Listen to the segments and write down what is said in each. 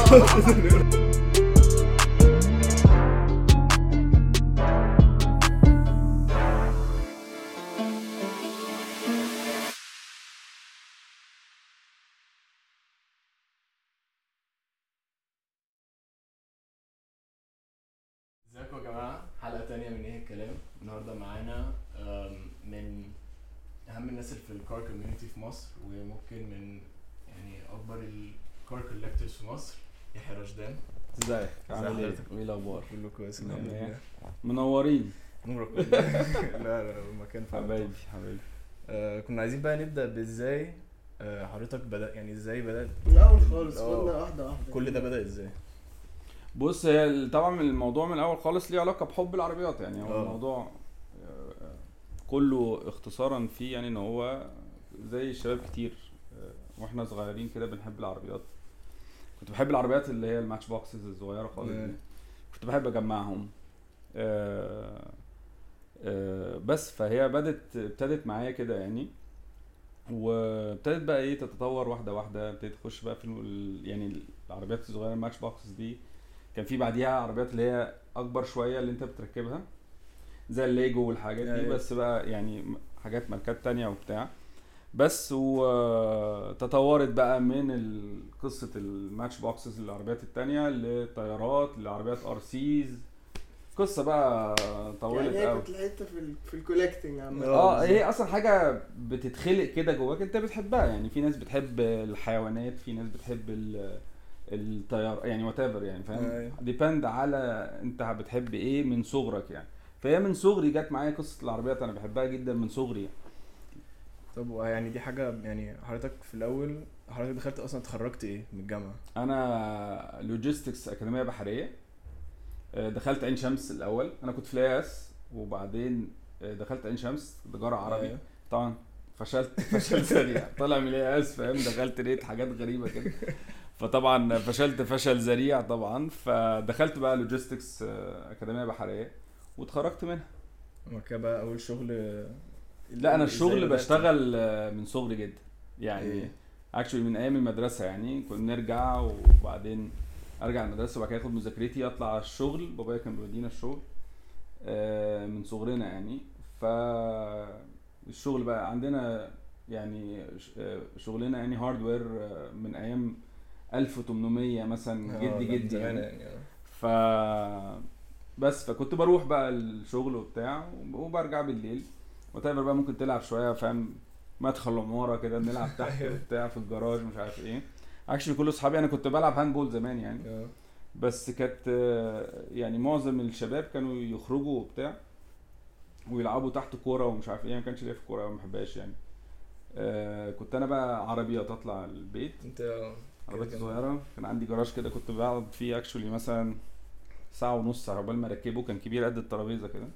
ازيكم يا جماعة حلقة تانية من ايه الكلام النهاردة معانا آم، من أهم الناس اللي في الكار كوميونتي في مصر وممكن من يعني أكبر الكار كولكتورز في مصر يحيى رشدان ازيك عامل ايه حضرتك؟ وايه الاخبار كله كويس الحمد الحمد لله. لله منورين نورك والله. لا لا المكان فعلا حبايبي حبايبي آه كنا عايزين بقى نبدا بازاي آه حضرتك بدا يعني ازاي بدات من الاول خالص آه. خدنا واحده واحده كل ده بدا ازاي بص هي ال- طبعا الموضوع من الاول خالص ليه علاقه بحب العربيات يعني هو آه. الموضوع آه، كله اختصارا فيه يعني ان هو زي الشباب كتير آه، واحنا صغيرين كده بنحب العربيات كنت بحب العربيات اللي هي الماتش بوكسز الصغيره خالص دي مم. كنت بحب اجمعهم آه، آه، بس فهي بدت ابتدت معايا كده يعني وابتدت بقى ايه تتطور واحده واحده ابتديت تخش بقى في ال- يعني العربيات الصغيره الماتش بوكسز دي كان في بعديها عربيات اللي هي اكبر شويه اللي انت بتركبها زي الليجو والحاجات دي أيوة. بس بقى يعني م- حاجات ماركات تانية وبتاع بس وتطورت بقى من ال- قصة الماتش بوكسز للعربيات التانية لطيارات لعربيات ار سيز قصة بقى طولت يعني هي قوي كانت الحته في ال في الكولكتنج عامه اه هي اصلا حاجه بتتخلق كده جواك انت بتحبها يعني في ناس بتحب الحيوانات في ناس بتحب ال- الطيار يعني وات يعني فاهم أيوة. ديبند على انت بتحب ايه من صغرك يعني فهي من صغري جت معايا قصه العربيات انا بحبها جدا من صغري يعني. طب يعني دي حاجه يعني حضرتك في الاول حضرتك دخلت اصلا اتخرجت ايه من الجامعه انا لوجيستكس اكاديميه بحريه آه، دخلت عين شمس الاول انا كنت في الاس وبعدين آه، دخلت عين شمس تجاره عربي أيوة. طبعا فشلت فشل سريع طالع من الاس فاهم دخلت لقيت حاجات غريبه كده فطبعا فشلت فشل ذريع طبعا فدخلت بقى لوجيستكس اكاديميه بحريه واتخرجت منها وبعد كده بقى اول شغل لا انا إزاي الشغل بدأت؟ بشتغل آه، من صغري جدا يعني إيه؟ اكشولي من ايام المدرسه يعني كنا نرجع وبعدين ارجع المدرسه وبعد كده اخد مذاكرتي اطلع على الشغل بابايا كان بيودينا الشغل آه، من صغرنا يعني ف الشغل بقى عندنا يعني ش- آه، شغلنا يعني هاردوير من ايام 1800 مثلا آه، جدي لا، من جدي زمان يعني يعني آه. ف بس فكنت بروح بقى الشغل وبتاع وبرجع بالليل وتقدر بقى ممكن تلعب شويه فاهم مدخل عماره كده نلعب تحت أيوة. وبتاع في الجراج مش عارف ايه اكشلي كل اصحابي انا كنت بلعب هاند بول زمان يعني آه. بس كانت آه، يعني معظم الشباب كانوا يخرجوا وبتاع ويلعبوا تحت كوره ومش عارف ايه ما كانش ليا في الكوره ما بحبهاش يعني آه كنت انا بقى عربيات اطلع البيت انت آه، عربيات كده. صغيرة كان عندي جراج كده كنت بقعد فيه اكشولي مثلا ساعة ونص عقبال ما اركبه كان كبير قد الترابيزة كده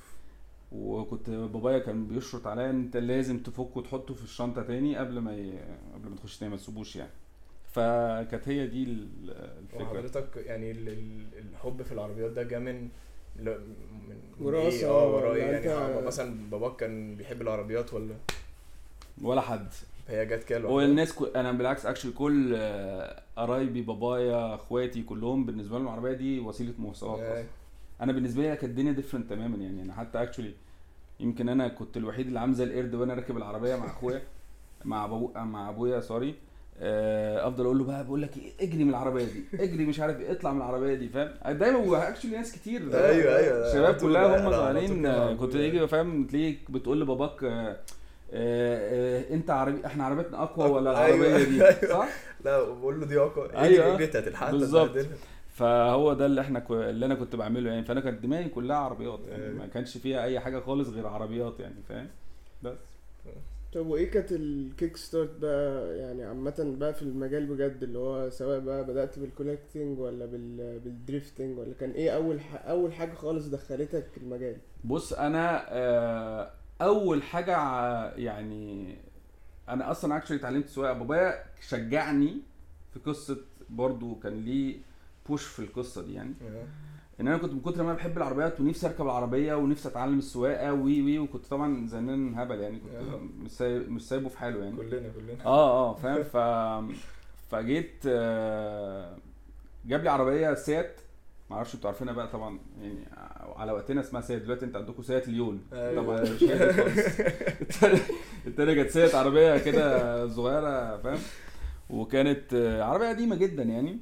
وكنت بابايا كان بيشرط عليا ان انت لازم تفكه وتحطه في الشنطة تاني قبل ما ي... قبل ما تخش تاني ما تسيبوش يعني فكانت هي دي ال- الفكرة وحضرتك يعني ال- ال- الحب في العربيات ده جه من لا- من من وراثة إيه؟ اه وراه ولا إيه؟ يعني أنت- ح- مثلا باباك كان بيحب العربيات ولا ولا حد هي جت كده هو لوحدها؟ الناس كو... انا بالعكس اكشلي كل آه، قرايبي بابايا اخواتي كلهم بالنسبة لهم العربية دي وسيلة مواصلات آه. اصلا انا بالنسبه لي كانت الدنيا ديفرنت تماما يعني انا حتى اكشولي يمكن انا كنت الوحيد اللي عامل زي القرد وانا راكب العربيه مع اخويا مع أبو مع ابويا سوري آه، افضل اقول له بقى بقول لك ايه اجري من العربيه دي اجري مش عارف ايه اطلع من العربيه دي فاهم دايما اكشولي ناس كتير ايوه ايوه الشباب على طول كلها بقى، هم على صغيرين طول كده آه، على كنت طول. يجي فاهم تلاقيك بتقول لباباك آه، آه، آه، انت عربي احنا عربيتنا اقوى ولا أيوة، العربيه دي أيوة. صح؟ لا بقول له دي اقوى أيوة. ايوه جيت هتلحقها بالظبط. تبهدلها. فهو ده اللي احنا كو... اللي انا كنت بعمله يعني فانا كانت دماغي كلها عربيات يعني أيوة. ما كانش فيها اي حاجه خالص غير عربيات يعني فاهم بس طب وايه كانت الكيك ستارت بقى يعني عامة بقى في المجال بجد اللي هو سواء بقى بدأت بالكولكتنج ولا بال بالدريفتنج ولا كان ايه اول ح... اول حاجة خالص دخلتك المجال بص انا آه، اول حاجه ع- يعني انا اصلا اكشلي اتعلمت سواقه بابايا شجعني في قصه برضو كان ليه بوش في القصه دي يعني آه. ان انا كنت من كتر ما انا بحب العربيات ونفسي اركب العربيه ونفسي اتعلم السواقه وي وي وكنت طبعا زنان هبل يعني كنت آه. مش سايب مش سايبه في حاله يعني كلنا كلنا اه اه فاهم ف فجيت آه جاب لي عربيه سيات ما اعرفش انتوا عارفينها بقى طبعا يعني على وقتنا اسمها سيات دلوقتي انت عندكم سيات ليون أيوة. طبعا مش حلو خالص التانية- التانية كانت سيات عربيه كده صغيره فاهم وكانت آه، عربيه قديمه جدا يعني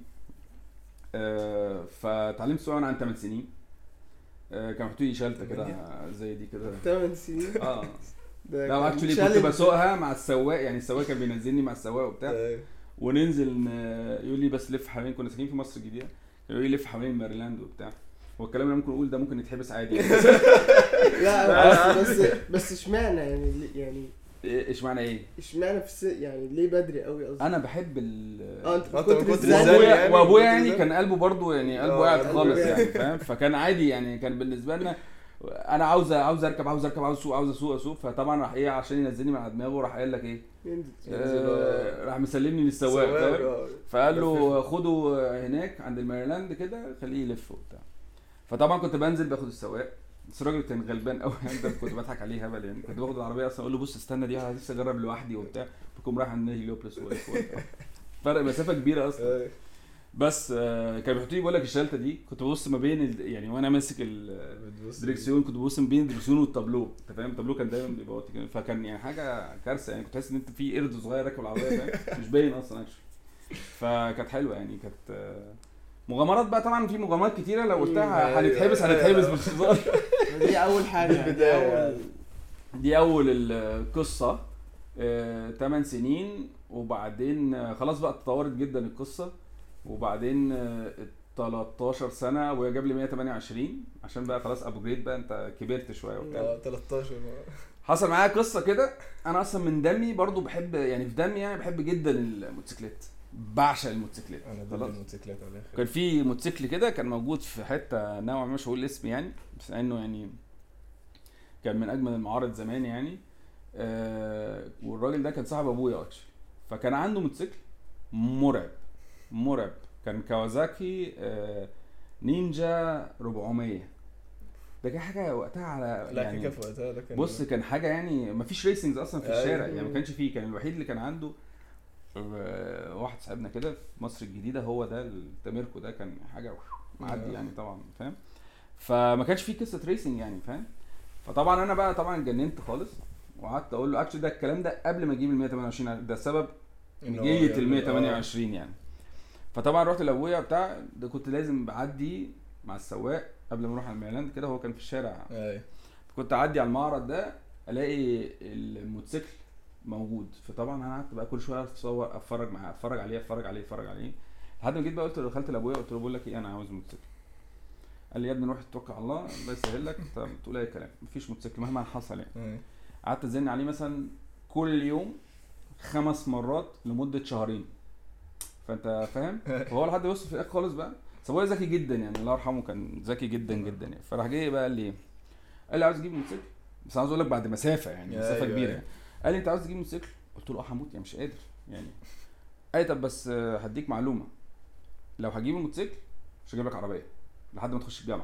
آه، فتعلمت سواقه وانا عندي 8 سنين آه، كان محطوط لي شلته كده زي دي كده 8 سنين اه ده لا كان اكشلي كنت challenge. بسوقها مع السواق يعني السواق كان بينزلني مع السواق وبتاع أيوة. وننزل ن- يقول لي بس لف حوالين كنا ساكنين في مصر الجديده يقول لي لف حوالين ماريلاند وبتاع هو الكلام اللي ممكن اقول ده ممكن يتحبس عادي يعني لا بس بس بس اشمعنى يعني ليه- يعني إيه- اشمعنى ايه؟ اشمعنى في الس... يعني ليه بدري قوي قصدي انا بحب ال اه انت أنت من من كتر كتر الزن الزن وابويا يعني، وابويا كنت يعني زي- كان قلبه برضه يعني قلبه آه، قاعد قلبه خالص قاعد. يعني فاهم فكان عادي يعني كان بالنسبه لنا انا عاوز عاوز اركب عاوز اركب عاوز اسوق عاوز اسوق اسوق فطبعا راح ايه عشان ينزلني من على دماغه راح قايل لك ايه ينزل. آه راح مسلمني للسواق سواق، فاهم آه. فقال له خده هناك عند الميرلاند كده خليه يلف وبتاع فطبعا كنت بنزل باخد السواق بس الراجل كان غلبان قوي يعني ده كنت بضحك عليه هبل يعني كنت باخد العربيه اصلا اقول له بص استنى دي انا لسه اجرب لوحدي وبتاع بكون رايح عند هيليوبلس واقف وبتاع. فرق مسافه كبيره اصلا أيوة. بس آه، كان بيحط لي بيقول لك الشلته دي كنت ببص ما بين ال... يعني وانا ماسك بتبص- الدريكسيون كنت ببص ما بين الدريكسيون والتابلو انت فاهم التابلو كان دايما بيبقى واطي كده فكان يعني حاجه كارثه يعني كنت تحس ان انت في قرد صغير راكب العربيه فاهم مش باين اصلا اكشلي فكانت حلوه يعني كانت آه، مغامرات بقى طبعا في مغامرات كتيره لو قلتها أيوة، هنتحبس أيوة. هنتحبس مش هزار دي اول حاجه دي يعني البداية اول دي اول القصه 8 سنين وبعدين آه، خلاص بقى اتطورت جدا القصه وبعدين آه، 13 سنه وهي جاب لي 128 عشان بقى خلاص ابجريد بقى انت كبرت شويه وبتاع اه 13 بقى. حصل معايا قصه كده انا اصلا من دمي برضو بحب يعني في دمي يعني بحب جدا الموتوسيكلات بعشق الموتوسيكلات انا ضد خلاص الموتوسيكلات على الاخر كان في موتوسيكل كده كان موجود في حته نوعا ما مش هقول الاسم يعني بس انه يعني كان من اجمل المعارض زمان يعني آه والراجل ده كان صاحب ابويا اكشلي فكان عنده موتوسيكل مرعب مرعب كان كawasaki آه نينجا 400 ده كان حاجه وقتها على لا يعني كيكه في وقتها ده كان بص كان حاجه يعني ما فيش ريسنجز اصلا في أيوة. الشارع يعني ما كانش فيه كان الوحيد اللي كان عنده آه، واحد صاحبنا كده في مصر الجديده هو ده التميركو ده كان حاجه معدي آه. يعني طبعا فاهم فما كانش فيه قصه ريسنج يعني فاهم فطبعا انا بقى طبعا اتجننت خالص وقعدت اقول له اكشلي ده الكلام ده قبل ما اجيب ال 128 ده السبب إن هو جيت ال يعني- 128 يعني فطبعا رحت لابويا بتاع ده كنت لازم بعدي مع السواق قبل ما اروح على الميلاند كده هو كان في الشارع اه ايوه كنت اعدي على المعرض ده الاقي الموتوسيكل موجود فطبعا انا قعدت بقى كل شويه اتصور اتفرج معاه اتفرج عليه اتفرج عليه اتفرج عليه لحد ما جيت بقى قلت له دخلت لابويا قلت له بقول لك ايه انا عاوز موتوسيكل قال لي يا ابني روح توكل على الله الله يسهل لك طب تقول اي كلام مفيش موتوسيكل مهما حصل يعني أيوة. قعدت ازن عليه مثلا كل يوم خمس مرات لمده شهرين فانت فاهم فهو لحد ما وصل في الاخر خالص بقى بس ابويا ذكي جدا يعني الله يرحمه كان ذكي جدا جدا يعني فراح جاي بقى قال لي ايه؟ قال لي عاوز اجيب موتوسيكل بس عاوز اقول لك بعد مسافه يعني مسافه أيوة، كبيره أيوة. يعني. قال لي انت عاوز تجيب موتوسيكل قلت له اه هموت يعني مش قادر يعني قال لي طب بس آه، هديك معلومه لو هجيب الموتوسيكل مش هجيب لك عربيه لحد ما تخش الجامعه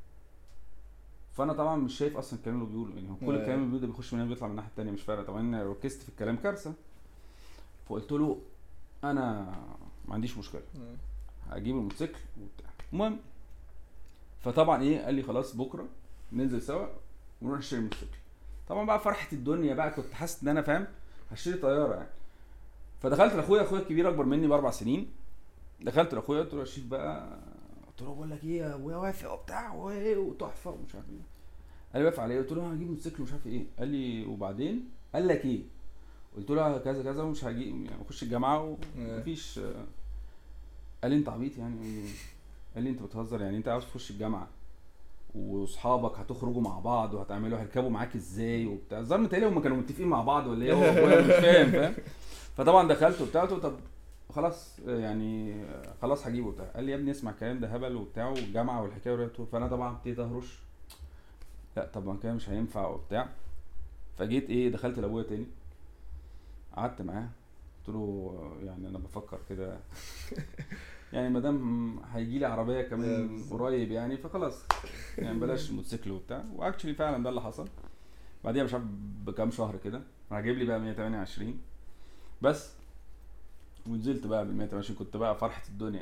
فانا طبعا مش شايف اصلا الكلام اللي بيقوله يعني هو كل أيوة. الكلام اللي بيقوله ده بيخش من هنا بيطلع من الناحيه التانيه مش فارقه طبعا انا ركزت في الكلام كارثه فقلت له انا ما عنديش مشكله أيوة. هجيب الموتوسيكل وبتاع المهم فطبعا ايه قال لي خلاص بكره ننزل سوا ونروح نشتري موتوسيكل طبعا بقى فرحه الدنيا بقى كنت حاسس ان انا فاهم هشتري طياره يعني فدخلت لاخويا اخويا الكبير اكبر مني باربع سنين دخلت لاخويا قلت له يا شيف بقى قلت له بقول لك ايه يا ابويا وافق وبتاع وايه وتحفه ومش عارف ايه قال لي وافق على ايه قلت له انا هجيب موتوسيكل ومش عارف ايه قال لي وبعدين قال لك ايه قلت له كذا كذا ومش هجيب يعني اخش الجامعه ومفيش آه، قال لي انت عبيط يعني قال لي انت بتهزر يعني انت عاوز تخش الجامعه واصحابك هتخرجوا مع بعض وهتعملوا هيركبوا معاك ازاي وبتاع الظاهر متهيألي هم كانوا متفقين مع بعض ولا ايه هو أبويا مش فاهم فاهم فطبعا دخلت وبتاع قلت له طب خلاص آه، يعني آه، خلاص هجيبه وبتاع قال لي يا ابني اسمع الكلام ده هبل وبتاع والجامعه والحكايه والرواية. فانا طبعا ابتديت اهرش لا طب ما كده مش هينفع وبتاع فجيت ايه دخلت لابويا تاني قعدت معاه قلت له آه، يعني انا بفكر كده يعني ما دام هيجي لي عربيه كمان بالظبط. قريب يعني فخلاص يعني بلاش الموتوسيكل وبتاع واكشلي فعلا ده اللي حصل بعديها مش عارف بكام شهر كده راح جايب لي بقى 128 بس ونزلت بقى بال 128 كنت بقى فرحه الدنيا يعني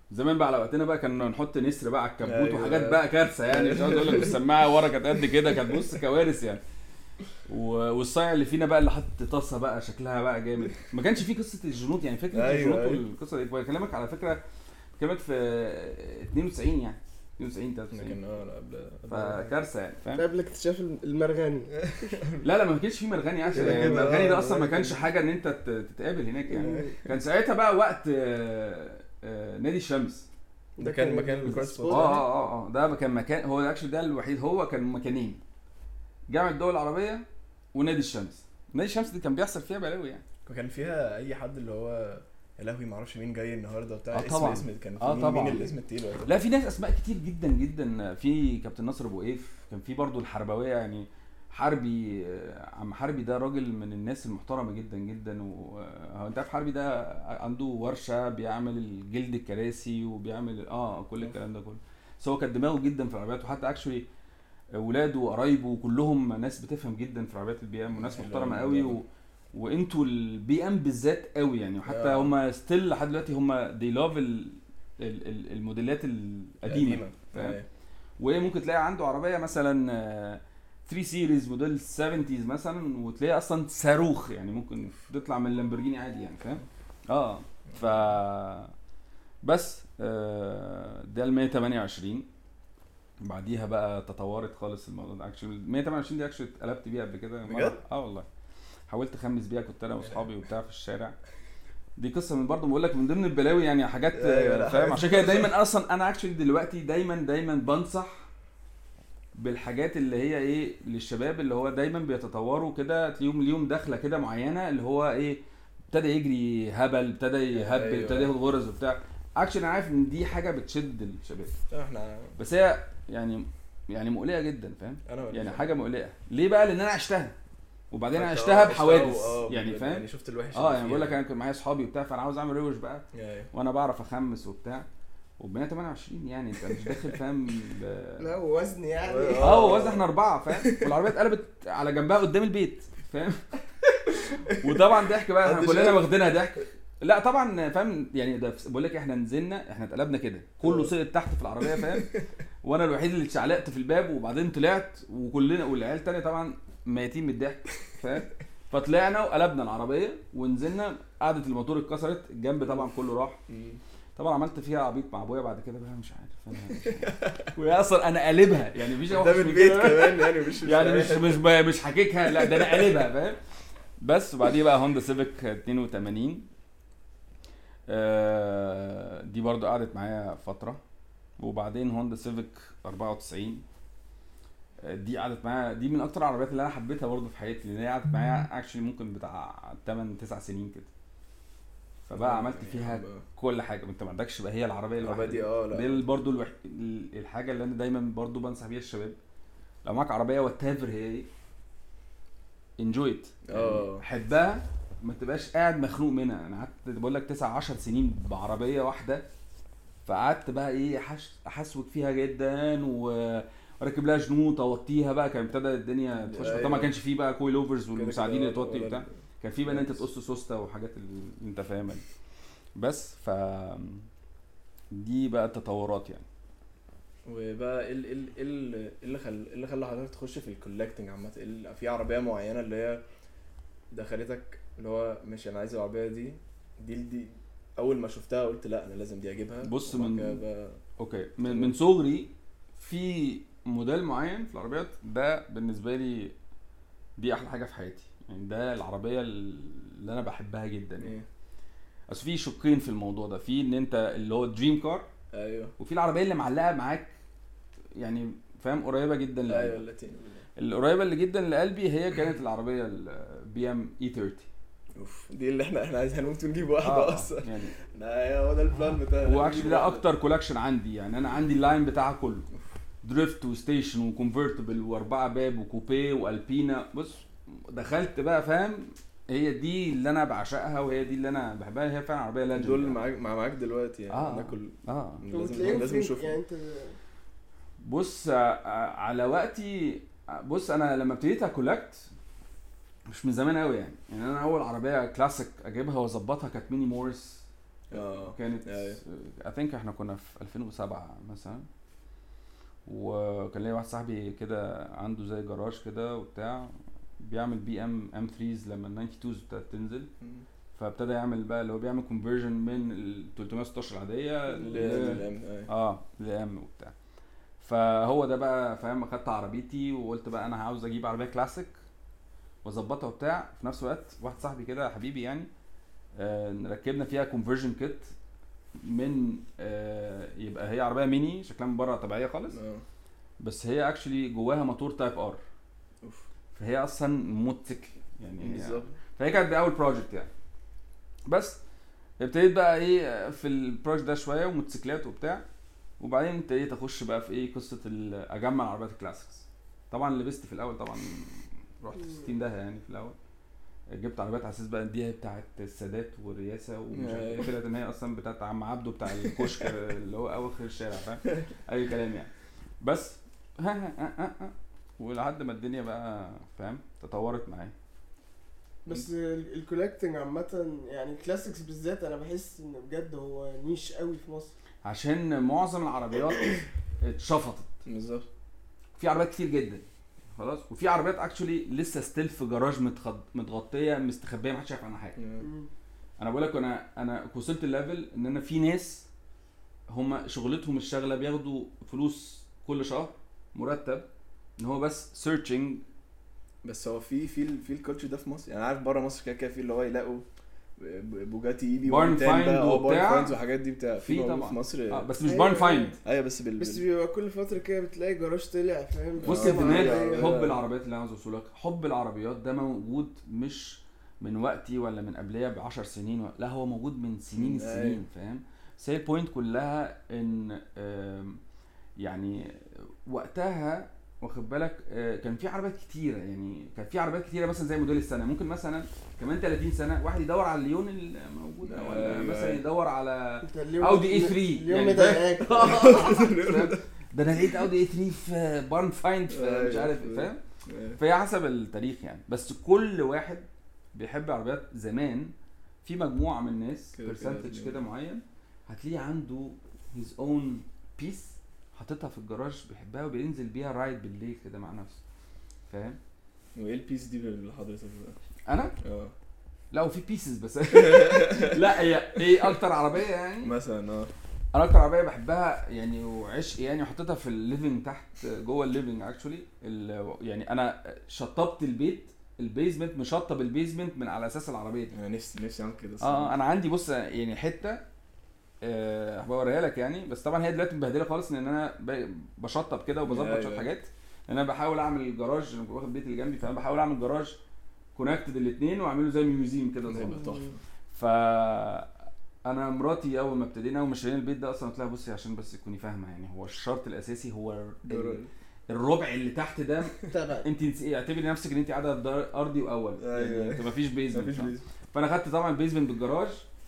زمان بقى على وقتنا بقى كنا نحط نسر بقى على الكبوت أيوة. وحاجات بقى كارثه يعني مش عاوز اقول لك السماعه ورا كانت قد كده كانت بص كوارث يعني و- والصايع اللي فينا بقى اللي حط طاسه بقى شكلها بقى جامد ما كانش في قصه الجنوط يعني فكره أيوة، الجنوط أيوة. والقصه دي بكلمك على فكره بكلمك في 92 يعني 92 لكن 93 اه لا قبل فكارثه يعني فاهم قبل اكتشاف المرغني لا لا ما كانش في مرغني عشان كده يعني كده، المرغني ده آه، اصلا ما كده كانش كده. حاجه ان انت ت- تتقابل هناك يعني كان ساعتها بقى وقت آه، آه، نادي الشمس ده كان مكان الكروس اه سبوت اه اه اه ده كان مكان هو اكشلي ده الوحيد هو كان مكانين جامعه الدول العربيه ونادي الشمس نادي الشمس دي كان بيحصل فيها بلاوي يعني وكان فيها اي حد اللي هو يا لهوي ما اعرفش مين جاي النهارده بتاع آه، اسم طبعاً. اسم كان في آه، مين, طبعاً. مين الاسم التقيل وقتها لا في ناس اسماء كتير جدا جدا في كابتن ناصر ابو قيف كان في برضو الحربويه يعني حربي آه، عم حربي ده راجل من الناس المحترمه جدا جدا وهو انت عارف حربي ده عنده ورشه بيعمل الجلد الكراسي وبيعمل اه كل الكلام ده كله بس هو كان دماغه جدا في العربيات وحتى اكشولي ولاده وقرايبه كلهم ناس بتفهم جدا في عربيات البي ام وناس حلو محترمه أوي قوي الموضوع و... وانتوا البي ام بالذات قوي يعني وحتى آه. هم ستيل لحد دلوقتي هم دي لاف الموديلات القديمه فاهم؟ أيوة. وممكن تلاقي عنده عربيه مثلا 3 سيريز موديل 70 مثلا وتلاقي اصلا صاروخ يعني ممكن تطلع من اللامبورجيني عادي يعني فاهم اه ف بس آه، ده ال 128 بعديها بقى تطورت خالص الموضوع ده اكشلي 128 دي اكشلي اتقلبت بيها قبل كده مرة. بجد؟ اه والله حاولت اخمس بيها كنت انا واصحابي وبتاع في الشارع دي قصه من برضه بقول لك من ضمن البلاوي يعني حاجات أيوة، لا، آه، فاهم حاجات- عشان كده دايما اصلا انا اكشلي دلوقتي دايما دايما بنصح بالحاجات اللي هي ايه للشباب اللي هو دايما بيتطوروا كده تلاقيهم ليهم دخله كده معينه اللي هو ايه ابتدى يجري هبل ابتدى يهبل أيوة. ابتدى ياخد غرز وبتاع اكشن انا عارف ان دي حاجه بتشد الشباب لا، احنا بس هي يعني يعني مقلقه جدا فاهم انا ولا يعني فاهم. حاجه مقلقه ليه بقى لان انا عشتها وبعدين انا فأنت عشتها آه، بحوادث آه، يعني فاهم يعني شفت الوحش اه اللي يعني بقول لك فيها. انا كان معايا اصحابي وبتاع فانا عاوز اعمل روش بقى أيوة. وانا بعرف اخمس وبتاع وب 128 يعني انت مش داخل فاهم ب- لا وزن يعني اه وزن احنا اربعه فاهم والعربيه اتقلبت على جنبها قدام البيت فاهم وطبعا ضحك بقى احنا محدش كلنا قال. واخدينها ضحك لا طبعا فاهم يعني ده بقول لك احنا نزلنا احنا اتقلبنا كده كله سقط تحت في العربيه فاهم وانا الوحيد اللي اتشعلقت في الباب وبعدين طلعت وكلنا والعيال التانية طبعا ميتين من الضحك فاهم فطلعنا وقلبنا العربيه ونزلنا قعدة الموتور اتكسرت الجنب طبعا كله راح مم. طبعا عملت فيها عبيط مع ابويا بعد كده بقى مش عارف انا وهي اصلا انا قلبها يعني مفيش أوحش قدام من البيت كده. كمان يعني مش يعني مش مش ب- مش حكيكها لا ده انا قلبها فاهم بس وبعديه بقى هوندا سيفيك 82 آه، دي برضو قعدت معايا فترة وبعدين هوندا سيفيك 94 آه، دي قعدت معايا دي من اكتر العربيات اللي انا حبيتها برضو في حياتي لان هي قعدت معايا اكشلي ممكن بتاع 8 9 سنين كده فبقى عملت فيها كل حاجه انت ما عندكش بقى هي العربيه العربية الوحيده دي اه دي لا ال- برضو الوح... ال- الحاجه اللي انا دايما برضو بنصح بيها الشباب لو معاك عربيه وات هي ايه انجوي ات اه. حبها ما تبقاش قاعد مخنوق منها انا قعدت بقول لك 9 10 سنين بعربيه واحده فقعدت بقى ايه أحش... احسوك فيها جدا و واركب لها جنوط اوطيها بقى كان ابتدى الدنيا تخش أيوة. طبعا ما كانش فيه بقى كويل اوفرز كده والمساعدين كده اللي توطي ولا- وبتاع كان في بقى ان انت تقص سوسته وحاجات اللي انت فاهمها دي. بس ف دي بقى التطورات يعني وبقى ايه ال- ايه ال- ايه ال- إيه اللي خل ايه اللي خلى حضرتك تخش في الكولكتنج عامة إيه ال- في عربية معينة اللي هي دخلتك اللي هو ماشي انا عايز العربية دي دي دي اول ما شفتها قلت لا انا لازم دي اجيبها بص وبعد من- كده بقى اوكي من من صغري في موديل معين في العربيات ده بالنسبه لي دي احلى حاجه في حياتي يعني ده العربيه اللي انا بحبها جدا يعني ايه اصل في شقين في الموضوع ده في ان انت اللي هو دريم كار ايوه وفي العربيه اللي معلقه معاك يعني فاهم قريبه جدا ايوه لقلبي اللاتين القريبه اللي جدا لقلبي هي كانت العربيه البي ام اي 30 اوف دي اللي احنا احنا عايزين نموت ونجيب واحدة آه، اصلا يعني لا هو ده البلان بتاعنا هو اكشلي نجيب ده واحدة. اكتر كولكشن عندي يعني انا عندي اللاين بتاعها كله دريفت وستيشن وكونفرتبل واربعه باب وكوبيه والبينا بص دخلت بقى فاهم هي دي اللي انا بعشقها وهي دي اللي انا بحبها هي فعلا عربيه لاجند دول معاك مع معاك دلوقتي يعني آه. ناكل اه لازم وتلاقيهم لازم فين؟ نشوف يعني انت بص آه، على وقتي بص انا لما ابتديت اكولكت مش من زمان قوي يعني يعني انا اول عربيه كلاسيك اجيبها واظبطها كانت ميني مورس اه كانت أيوة. اي ثينك احنا كنا في 2007 مثلا وكان ليا واحد صاحبي كده عنده زي جراج كده وبتاع بيعمل بي ام ام 3 لما ال 92 بتاعت تنزل مم. فابتدى يعمل بقى اللي هو بيعمل كونفرجن من ال 316 العاديه ل- ل- للام أيوة. اه لام وبتاع فهو ده بقى فاهم اخدت عربيتي وقلت بقى انا عاوز اجيب عربيه كلاسيك واظبطها وبتاع في نفس الوقت واحد صاحبي كده حبيبي يعني آه ركبنا فيها كونفرجن كيت من آه يبقى هي عربيه ميني شكلها من بره طبيعيه خالص اه بس هي اكشلي جواها موتور تايب ار اوف فهي اصلا موتوسيكل يعني هي- بالظبط فهي كانت اول بروجكت يعني بس ابتديت بقى ايه في البروجكت ده شويه وموتوسيكلات وبتاع وبعدين ابتديت اخش بقى في ايه قصه ال- اجمع العربيات الكلاسيكس طبعا لبست في الاول طبعا رحت في 60 ده يعني في الاول جبت عربيات على اساس بقى دي هي بتاعت السادات والرئاسه ومش عارف ايه طلعت ان هي اصلا بتاعت عم عبده بتاع الكشك اللي هو اواخر الشارع فاهم اي كلام يعني بس ها ها ها ها ها ولحد ما الدنيا بقى فاهم تطورت معايا بس الكولكتنج عامة يعني كلاسيكس بالذات انا بحس ان بجد هو نيش قوي في مصر عشان معظم العربيات اتشفطت بالظبط في عربيات كتير جدا خلاص وفي عربيات اكشولي لسه ستيل في جراج متخض... متغطيه مستخبيه محدش يعرف عنها حاجه مم. انا بقول لك انا انا وصلت الليفل ان انا في ناس هم شغلتهم الشغله بياخدوا فلوس كل شهر مرتب ان هو بس سيرشنج بس هو في في ال- في الكالتشر ده في مصر يعني عارف بره مصر كده كده في اللي هو يلاقوا ب- بوجاتي ايبي بارن وميتان بقى، فايند اه بارن وبتاع. فايندز وحاجات دي بتاع في موجود طبعا. في مصر آه بس مش أيوة، بارن أيوة. فايند ايوه بس بال بس بال- بيبقى كل فترة كده بتلاقي جراج طلع فاهم بص آه، يا بيصنع دماغ عربية. حب العربيات اللي انا عاوز اوصله لك حب العربيات ده موجود مش من وقتي ولا من قبلها ب 10 سنين و... لا هو موجود من سنين مم، السنين أيوة. فاهم بس هي البوينت كلها ان آم، يعني وقتها واخد بالك آه، كان في عربيات كتيره يعني كان في عربيات كتيره مثلا زي موديل السنه ممكن مثلا كمان 30 سنه واحد يدور على الليون الموجوده ولا أيوة، مثلا أيوة. يدور على انت اليوم اودي اي 3 اليوم يعني مضايقاك فاهم؟ ده انا لقيت اودي اي 3 في بارن فايند في مش أيوة، عارف أيوة. فاهم آه. فهي حسب التاريخ يعني بس كل واحد بيحب عربيات زمان في مجموعه من الناس كده كده برسنتج هتلاقي. كده معين هتلاقيه عنده هيز اون بيس حاططها في الجراج بيحبها وبينزل بيها رايد بالليل كده مع نفسه فاهم وايه البيس دي اللي حضرتك بقى؟ انا اه لا وفي بيسز بس لا هي ايه اكتر عربيه يعني مثلا اه انا اكتر عربيه بحبها يعني وعشق يعني وحطيتها في الليفنج تحت جوه الليفنج اكشولي يعني انا شطبت البيت البيزمنت مشطب البيزمنت من على اساس العربيه دي انا نفسي نفسي اعمل كده اه انا عندي بص يعني حته آه بوريها لك يعني بس طبعا هي دلوقتي مبهدله خالص لان انا ب- بشطب كده وبظبط أيوة. شويه حاجات لان انا بحاول اعمل جراج انا واخد البيت اللي جنبي فانا بحاول اعمل جراج كونكتد الاثنين واعمله زي ميوزيم كده ده صغير. يبقى تحفه ف انا مراتي اول ما ابتدينا اول ما اشترينا البيت ده اصلا قلت لها بصي عشان بس تكوني فاهمه يعني هو الشرط الاساسي هو ال- الربع اللي تحت ده تبع انت نسي- اعتبري نفسك ان انت قاعده في دار ارضي واول أيوة. يعني انت مفيش بيزمنت مفيش بيس فانا خدت طبعا البيزمنت بالجراج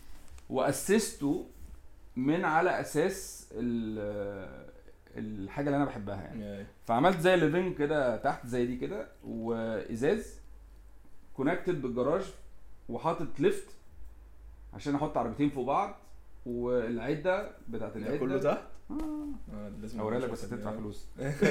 واسسته من على اساس ال- الحاجه اللي انا بحبها يعني يعني فعملت زي ليفنج كده تحت زي دي كده وازاز كونكتد بالجراج وحاطط ليفت عشان احط عربيتين فوق بعض والعده بتاعت ده العده كله تحت؟ آه. اه لازم اوريها لك أشوفها بس دي. هتدفع آه. فلوس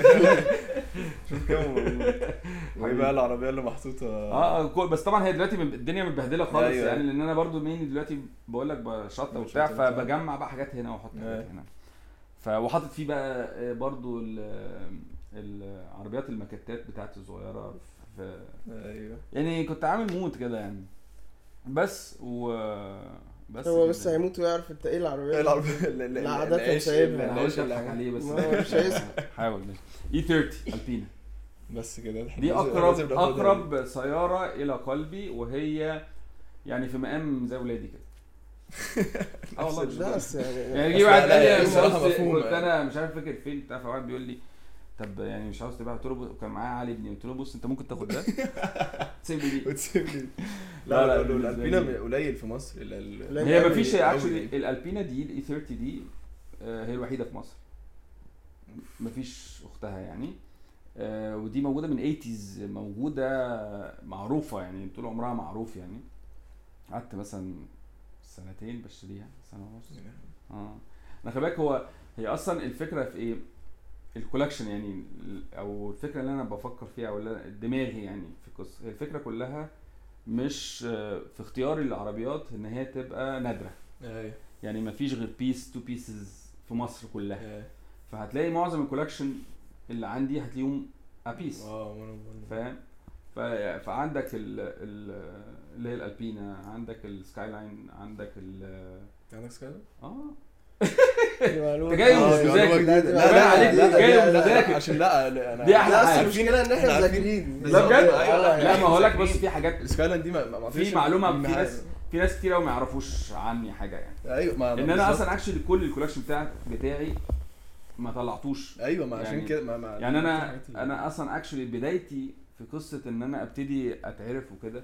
شوف كام موجود وايه بقى العربيه اللي محطوطه اه اه كل- بس طبعا هي دلوقتي مب- الدنيا متبهدله خالص أيوة. يعني لان انا برضو مين دلوقتي بقول لك بشطه مش وبتاع بتاع. فبجمع بقى حاجات هنا واحط حاجات أيوة. هنا ف وحاطط فيه بقى آه، برضو ال- العربيات الماكيتات بتاعتي الصغيره في ايوه يعني كنت عامل مود كده يعني بس و بس هو كده. بس هيموت ويعرف انت ايه العربية ايه العربيه اللي- اللي- لا، عادة العيش- سايبها. انا العيش قلت اللي اضحك عمل- عليه بس ما هو مش هيسمع. حاول ماشي اي 30 البينا بس كده إحنا دي لازم- اقرب لازم ناخدها دي. اقرب سياره الى قلبي وهي يعني في مقام زي ولادي كده اه والله مش لا بهزر. بس يعني يعني جه أصل واحد لا، قال لي لا، يا الصراحة أستاذ، مفهومة قلت يعني. انا مش عارف فاكر فين بتاع فواحد بيقول لي طب يعني مش عاوز تبيع قلت له بص- كان معايا علي ابني قلت له بص انت ممكن تاخد ده تسيب لي دي وتسيب لي لا، لا لا، لا بالنسبة الالبينا لي- قليل في مصر ال- ال- قليل هي أوي، مفيش أوي. اكشولي الالبينا دي الاي 30 دي آه، هي الوحيده في مصر مفيش اختها يعني آه، ودي موجوده من 80s موجوده معروفه يعني طول عمرها معروف يعني قعدت مثلا سنتين بشتريها سنه ونص اه انا خلي بالك هو هي اصلا الفكره في ايه الكولكشن يعني ال- او الفكره اللي انا بفكر فيها او اللي أنا- دماغي يعني في القصه هي الفكره كلها مش آه، في اختياري للعربيات ان هي تبقى نادره ايوه يعني ما فيش غير بيس تو بيسز في مصر كلها ايوه فهتلاقي معظم الكولكشن اللي عندي هتلاقيهم ابيس اه ما انا فاهم ف- فعندك ال ال اللي هي الالبينا عندك السكاي لاين عندك ال عندك سكاي اه دي معلومة. انت جاي آه، ومش دي مذاكر. معلومة جديدة. لا، لا، عليك، لا جاي لا، لا، ومذاكر. عشان لا لا، انا دي أحلى لا حاجة. اصل المشكلة ان احنا إحنا عارفين. مذاكرين لا بجد أيوة، لا ما هقول لك بص في حاجات السكاي لاين دي ما ما ما في فيش معلومه ما- في ناس في ناس كتير قوي ما يعرفوش عني حاجه يعني ايوه ما ما ان انا بالظبط. اصلا اكشلي كل الكولكشن بتاع بتاعي ما طلعتوش ايوه ما عشان يعني- كده ما ما يعني دي انا حاجتي. انا اصلا اكشلي بدايتي في قصه ان انا ابتدي اتعرف وكده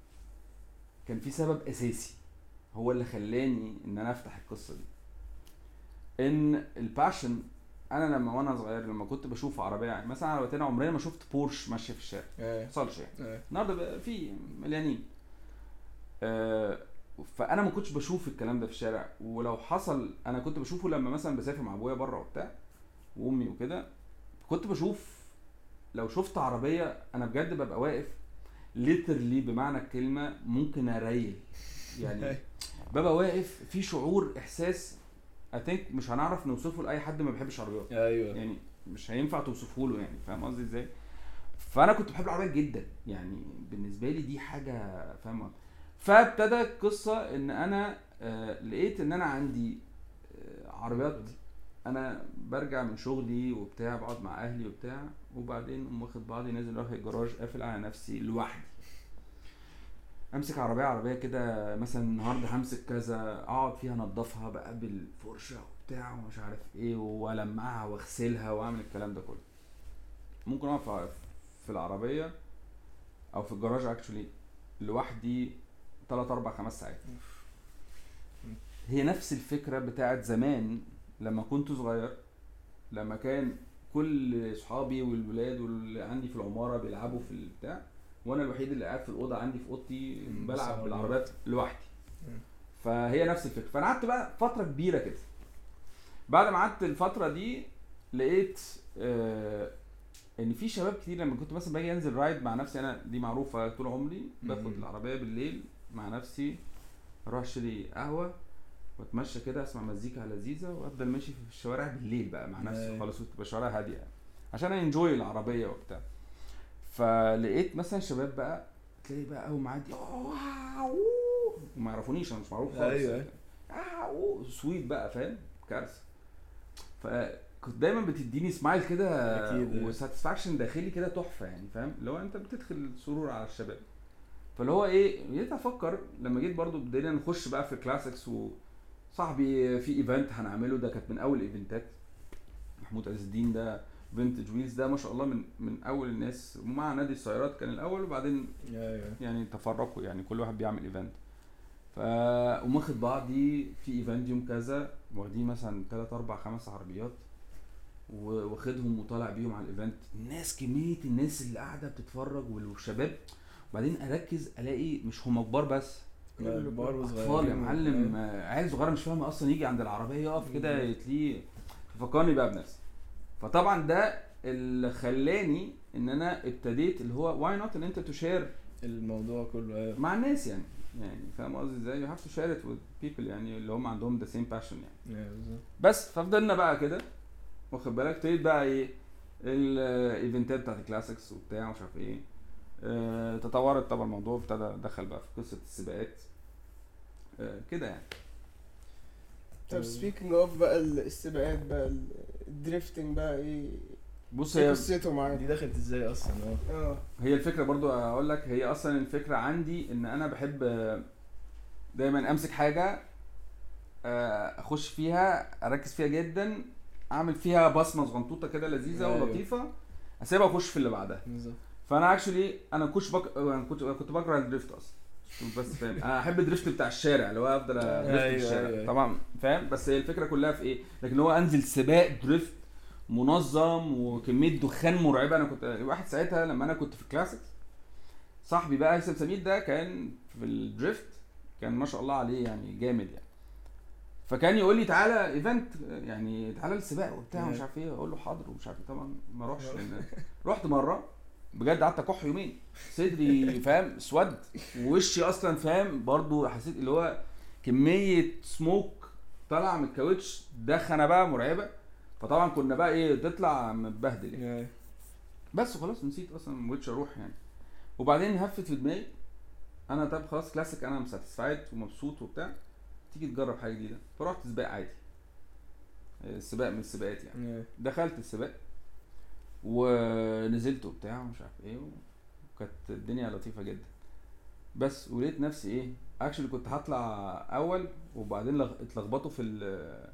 كان في سبب اساسي هو اللي خلاني ان انا افتح القصه دي ان الباشن انا لما وانا صغير لما كنت بشوف عربيه يعني مثلا عربيتين عمرنا ما شفت بورش ماشيه في الشارع ما ايه حصلش يعني ايه النهارده بقى في مليانين آه فانا ما كنتش بشوف الكلام ده في الشارع ولو حصل انا كنت بشوفه لما مثلا بسافر مع ابويا بره وبتاع وامي وكده كنت بشوف لو شفت عربيه انا بجد ببقى واقف ليترلي بمعنى الكلمه ممكن اريل يعني ببقى واقف في شعور احساس اي مش هنعرف نوصفه لاي حد ما بيحبش عربيات ايوه يعني مش هينفع توصفه له يعني فاهم قصدي ازاي فانا كنت بحب العربيات جدا يعني بالنسبه لي دي حاجه فاهم قصدي؟ فابتدى القصه ان انا آه لقيت ان انا عندي آه عربيات انا برجع من شغلي وبتاع بقعد مع اهلي وبتاع وبعدين اقوم واخد بعضي نازل رايح الجراج قافل على نفسي لوحدي امسك عربيه عربيه كده مثلا النهارده همسك كذا اقعد فيها انضفها بقى بالفرشه وبتاع ومش عارف ايه والمعها واغسلها واعمل الكلام ده كله ممكن اقف في العربيه او في الجراج اكشولي لوحدي 3 4 5 ساعات هي نفس الفكره بتاعت زمان لما كنت صغير لما كان كل اصحابي والولاد واللي عندي في العماره بيلعبوا في البتاع وانا الوحيد اللي قاعد في الاوضه عندي في اوضتي مم، بس بلعب عربيات. بالعربيات لوحدي مم. فهي نفس الفكره فانا قعدت بقى فتره كبيره كده بعد ما قعدت الفتره دي لقيت آه ان في شباب كتير لما كنت مثلا باجي انزل رايد مع نفسي انا دي معروفه طول عمري باخد مم. العربيه بالليل مع نفسي اروح اشتري قهوه واتمشى كده اسمع مزيكا لذيذه وافضل ماشي في الشوارع بالليل بقى مع نفسي أيوة. خالص وتبقى شوارع هاديه يعني. عشان انجوي العربيه وبتاع فلقيت مثلا شباب بقى تلاقي بقى اول معدي واو وما يعرفونيش انا مش معروف خالص أيوة، أيوة. آه، سويت بقى فاهم كارثه فكنت دايما بتديني سمايل كده أكيد. وساتسفاكشن داخلي كده تحفه يعني فاهم اللي هو انت بتدخل سرور على الشباب فاللي هو ايه جيت افكر لما جيت برضو بدينا نخش بقى في الكلاسيكس وصاحبي في ايفنت هنعمله ده كانت من اول الايفنتات محمود عز الدين ده فينتج ويلز ده ما شاء الله من من اول الناس ومع نادي السيارات كان الاول وبعدين ايوه يعني تفرقوا يعني كل واحد بيعمل ايفنت فقوم واخد بعضي في ايفنت يوم كذا واخدين مثلا 3 4 5 عربيات و- واخدهم وطالع بيهم على الايفنت الناس كميه الناس اللي قاعده بتتفرج والشباب وبعدين اركز الاقي مش هم كبار بس كله كبار وصغيرين. اطفال يا معلم آه، عيل صغير مش فاهم اصلا يجي عند العربيه يقف كده يتليه ففكرني بقى بنفسي فطبعا ده اللي خلاني ان انا ابتديت اللي هو واي نوت ان انت تشير الموضوع كله ايوه مع الناس يعني يعني فاهم قصدي ازاي يو هاف تو شير ات وذ بيبل يعني اللي هم عندهم ذا سيم باشن يعني ايوه بالظبط بس ففضلنا بقى كده واخد بالك ابتديت بقى ايه الايفنتات بتاعت الكلاسيكس وبتاع ومش عارف ايه آه، تطورت طبعا الموضوع ابتدى دخل بقى في قصه السباقات آه، كده يعني طب سبيكينج اوف بقى السباقات بقى ال- الدريفتنج بقى ايه بص ايه هي قصته معاك دي دخلت ازاي اصلا اه اه هي الفكره برضو اقول لك هي اصلا الفكره عندي ان انا بحب آه، دايما امسك حاجه آه، اخش فيها اركز فيها جدا اعمل فيها بصمه صغنطوطه كده لذيذه أيوة. ولطيفه اسيبها واخش في اللي بعدها بالظبط فانا اكشولي انا كنت بك... انا كنت كنت بكره الدريفت اصلا عشان بس فاهم انا احب الدريفت بتاع الشارع اللي هو افضل ادريفت في أيوة، الشارع أيوة. طبعا فاهم بس هي الفكره كلها في ايه لكن هو انزل سباق دريفت منظم وكميه دخان مرعبه انا كنت واحد ساعتها لما انا كنت في الكلاسيكس صاحبي بقى هيثم سمير ده كان في الدريفت كان ما شاء الله عليه يعني جامد يعني فكان يقول لي تعالى ايفنت يعني تعالى السباق وبتاع ومش عارف ايه اقول له حاضر ومش عارف ايه طبعا ما اروحش لان رحت مره بجد قعدت اكح يومين صدري فاهم اسود ووشي اصلا فاهم برضو حسيت اللي هو كميه سموك طالعه من الكاوتش دخنه بقى مرعبه فطبعا كنا بقى ايه تطلع متبهدل يعني. يعني بس خلاص نسيت اصلا ما بقتش اروح يعني وبعدين هفت في دماغي انا طب خلاص كلاسيك انا مساتسفايد ومبسوط وبتاع تيجي تجرب حاجه جديده فرحت سباق عادي السباق من السباقات يعني يعني دخلت السباق ونزلت وبتاع ومش عارف ايه وكانت الدنيا لطيفه جدا بس ولقيت نفسي ايه اكشلي كنت هطلع اول وبعدين لغ- اتلخبطوا في ال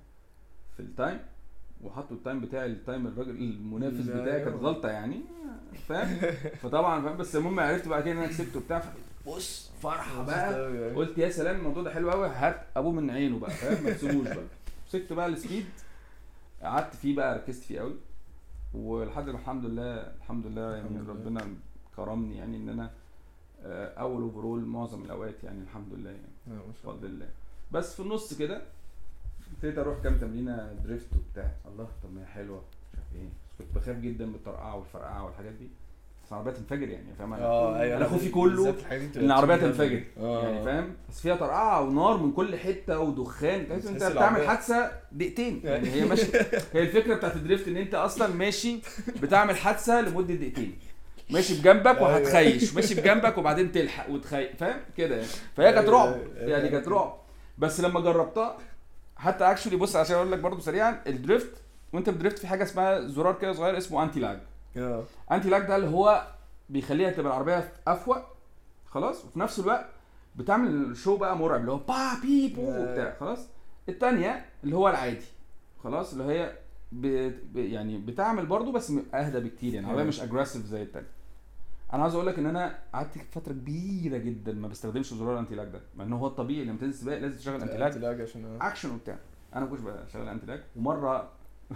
في التايم وحطوا التايم بتاعي التايم الراجل المنافس لا بتاعي كانت يابا. غلطه يعني فاهم فطبعا فاهم بس المهم عرفت بعد كده ان انا كسبت وبتاع بص فرحه بقى قلت يا سلام الموضوع ده حلو قوي هات ابوه من عينه بقى فاهم ما تسيبوش بقى مسكت بقى السبيد قعدت فيه بقى ركزت فيه قوي ولحد ما الحمد لله الحمد لله يعني الحمد لله. ربنا كرمني يعني ان انا آه، اول اوفرول معظم الاوقات يعني الحمد لله يعني ما شاء بفضل الله بس في النص كده ابتديت اروح كام تمرينه دريفت وبتاع الله طب ما هي حلوه مش عارف ايه بس كنت بخاف جدا من الطرقعه والفرقعه والحاجات دي بس العربيه تنفجر يعني فاهم أنا- اه ايوه انا خوفي كله بالذات الحاجات دي بتبقى ان العربيه تقيلة تنفجر جدا. اه يعني فاهم بس فيها طرقعه ونار من كل حته ودخان تحس ان انت تحس بتعمل العربية- حادثه دقيقتين يعني هي ماشيه هي الفكره بتاعت الدريفت ان انت اصلا ماشي بتعمل حادثه لمده دقيقتين ماشي بجنبك أيوة. وهتخيش ماشي بجنبك وبعدين تلحق وتخيش فاهم كده يعني فهي كانت أيوة، رعب أيوة، يعني أيوة. كانت رعب بس لما جربتها حتى اكشولي بص عشان اقول لك برضو سريعا الدريفت وانت بتدريفت في حاجه اسمها زرار كده صغير اسمه انتي لاج اه انتي لاج ده اللي هو بيخليها تبقى العربيه افوق خلاص وفي نفس الوقت بتعمل شو بقى مرعب اللي هو با بي بو يا. وبتاع خلاص التانية اللي هو العادي خلاص اللي هي ب... ب... يعني بتعمل برضو بس م- اهدى بكتير يعني العربيه يا. مش اجريسيف زي التانية انا عاوز اقول لك ان انا قعدت فتره كبيره جدا ما بستخدمش زرار الانتي لاج ده مع ان هو الطبيعي لما تنزل سباق لازم تشغل انتي لاج لاج عشان اه اكشن وبتاع انا ما كنتش بشغل انتي لاج ومره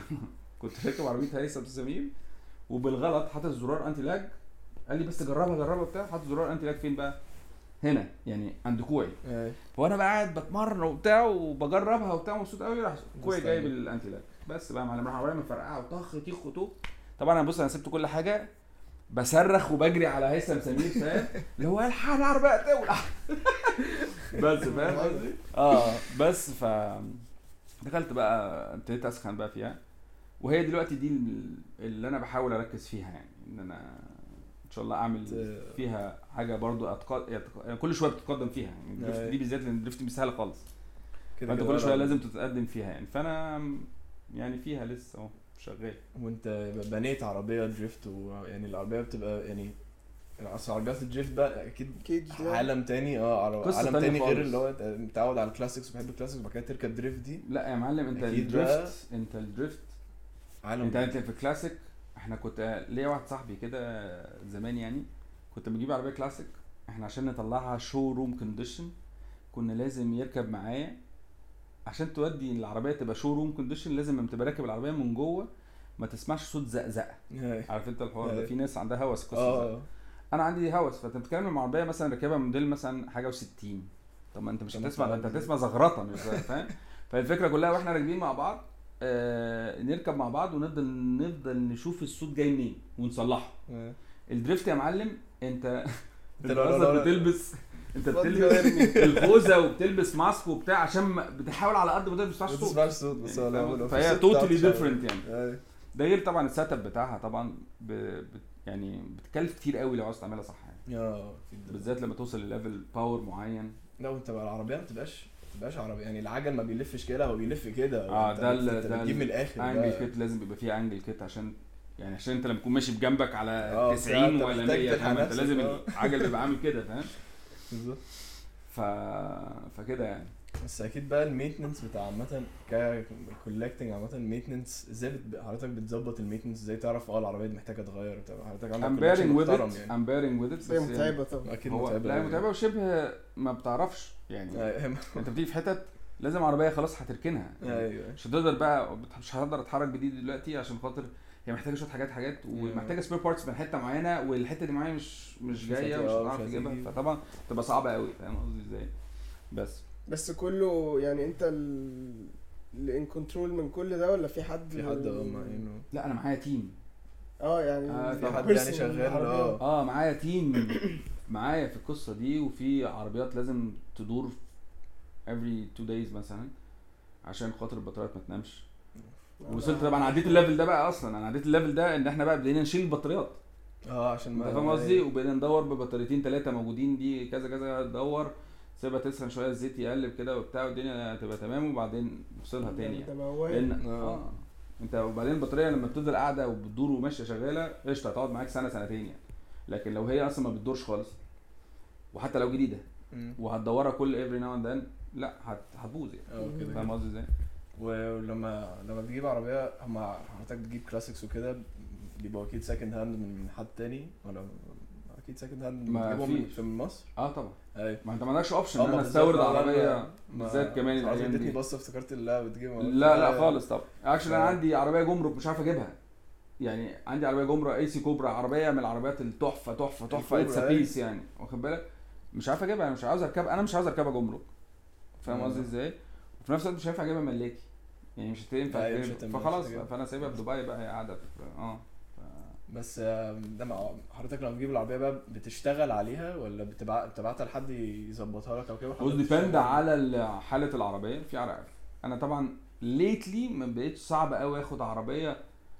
كنت راكب عربيه هيثم سمير وبالغلط حاطط زرار انتي لاج قال لي بس جربها جربها وبتاع حاطط زرار انتي لاج فين بقى؟ هنا يعني عند كوعي ايوه وانا بقى قاعد بتمرن وبتاع وبجربها وبتاع مبسوط قوي راح كوعي بس جايب يعني. الانتي لاج بس بقى يا معلم راح العربيه مفرقعه وطخ تيخ وتو طبعا انا بص انا سبت كل حاجه بصرخ وبجري على هيثم سمير فاهم اللي هو الحق العربيه تولع بس فاهم قصدي؟ اه بس ف دخلت بقى ابتديت اسخن بقى فيها وهي دلوقتي دي ال- اللي انا بحاول اركز فيها يعني ان انا ان شاء الله اعمل ت- فيها حاجه برضو أتق... يتق... يعني كل شويه بتتقدم فيها يعني الدريفت أيوة. دي بالذات لان الدريفت مش سهله خالص كده فانت كده كل شويه ورا- لازم تتقدم فيها يعني فانا يعني فيها لسه اهو شغال وانت بنيت عربيه دريفت ويعني العربيه بتبقى يعني اصل عربيات الدريفت بقى اكيد كيج ده عالم تاني اه عر- قصة عالم تانية تاني غير خالص. اللي هو انت متعود على الكلاسيكس وبحب الكلاسيكس وبعد كده تركب دريفت دي لا يا معلم انت أكيد بقى. الدريفت انت الدريفت عالم انت انت في كلاسيك احنا كنت ليا واحد صاحبي كده زمان يعني كنت بجيب عربيه كلاسيك احنا عشان نطلعها شو روم كونديشن كنا لازم يركب معايا عشان تودي العربيه تبقى شو روم كونديشن لازم لما تبقى راكب العربيه من جوه ما تسمعش صوت زقزقه هاي. عارف انت الحوار ده ايوه. في ناس عندها هوس قصه زقزقة. اه انا عندي هوس فانت بتتكلم مع عربيه مثلا راكبها موديل مثلا حاجه و60 طب ما انت مش طب ما هتسمع ده انت انت عادي. هتسمع زغرطه مش فاهم فالفكره كلها واحنا راكبين مع بعض آه نركب مع بعض ونفضل نفضل نشوف الصوت جاي منين ونصلحه اه. الدريفت يا معلم انت انت انت لو- لو- اصلا لو- بتلبس انت فضي بتلبس الخوذه وبتلبس ماسك وبتاع عشان ما- بتحاول على قد ما تقدر ما تسمعش ما صوت تسمعش صوت بس هو يعني لو- لو في فهي صوت توتالي تعرف تشغل. ديفرنت يعني ايوه. ده غير طبعا السيت اب بتاعها طبعا ب... بت... يعني بتكلف كتير قوي لو عاوز تعملها صح يعني اه أكيد. بالذات لما توصل لليفل باور معين لا وانت بقى العربيه ما بتبقاش ما بتبقاش عربيه يعني العجل ما بيلفش كده هو بيلف كده اه انت- ده ال- انت ده بتجيب ال- من الاخر انجل بقى. كيت لازم يبقى فيه انجل كيت عشان يعني عشان انت لما تكون ماشي بجنبك على اه، 90 انت ولا محتاج 100 تلحق فاهم انت نفسك، لازم اه. العجل بيبقى عامل كده فاهم بالظبط ف فكده يعني بس اكيد بقى المينتنس بتاع عامه كولكتنج عامه المينتنس ازاي بت- حضرتك بتظبط المينتنس ازاي تعرف اه العربيه دي محتاجه تتغير بتاع- حضرتك عندك I'm collection bearing with محترم it يعني I'm bearing with it بس هي بس يعني متعبه طبعا اكيد هو متعبه لا يعني. متعبه وشبه ما بتعرفش يعني ايوه انت بتيجي في حتت لازم عربيه خلاص هتركنها ايوه مش هتقدر بقى مش هقدر اتحرك بدي دلوقتي عشان خاطر هي محتاجه شويه حاجات حاجات ومحتاجه سبير بارتس من حته معينه والحته دي معايا مش مش مش جايه هت- مش اه، هتعرف مش تجيبها هتيجي. فطبعا تبقى صعبه قوي فاهم قصدي ازاي بس بس كله يعني انت اللي ان كنترول من كل ده ولا في حد في حد اه معينه لا انا معايا تيم اه يعني آه، في طبعاً. حد يعني person شغال العربية. اه اه معايا تيم معايا في القصه دي وفي عربيات لازم تدور every two days مثلا عشان خاطر البطاريات ما تنامش وصلت طبعا عديت الليفل ده بقى اصلا انا عديت الليفل ده ان احنا بقى بدينا نشيل البطاريات اه عشان انت ما فاهم قصدي وبقينا ندور ببطاريتين ثلاثه موجودين دي كذا كذا تدور سيبها تسخن شويه الزيت يقلب كده وبتاع والدنيا تبقى تمام وبعدين نفصلها تاني ده يعني موال لان آه. اه انت وبعدين البطاريه لما بتفضل قاعده وبتدور وماشيه شغاله قشطه هتقعد معاك سنه سنتين يعني لكن لو هي اصلا ما بتدورش خالص وحتى لو جديده مم. وهتدورها كل افري ناو اند ذن لا هت- هتبوظ يعني اه كده فاهم قصدي ازاي؟ ولما لما بتجيب عربيه هما حضرتك بتجيب كلاسيكس وكده بيبقوا اكيد سكند هاند من حد تاني ولا اكيد سكند هاند ما بتجيبهم من- فيش. في مصر اه طبعا ايوه ما انت ما عندكش اوبشن اه، ان ما انا بالظبط، استورد لا، لا، عربيه ما- بالذات كمان خلاص الايام اديتني دي بصه افتكرت لا بتجيبها لا لا خالص طبعا اكشلي انا اه. عندي عربيه جمرك مش عارف اجيبها يعني عندي عربيه جمرك اي سي كوبرا عربيه من العربيات التحفه تحفه تحفه اتس الكوبرا، بيس يعني واخد بالك مش عارف اجيبها انا مش عاوز اركبها انا مش عاوز اركبها جمرك فاهم اه. قصدي ازاي وفي نفس الوقت مش هينفع اجيبها ملاكي يعني مش هتنفع ايوه، مش تجيب- هتنفع فخلاص تجيبها. فانا سايبها في دبي بقى هي قاعده في- اه بس آه، ده مع حضرتك لما بتجيب العربيه بقى بتشتغل عليها ولا بتبع... بتبعتها لحد يظبطها لك او كده بص وحضرتك ديبند تشتغل؟ على ال- حاله العربيه في عرق انا طبعا ليتلي ما بقتش صعب قوي اخد عربيه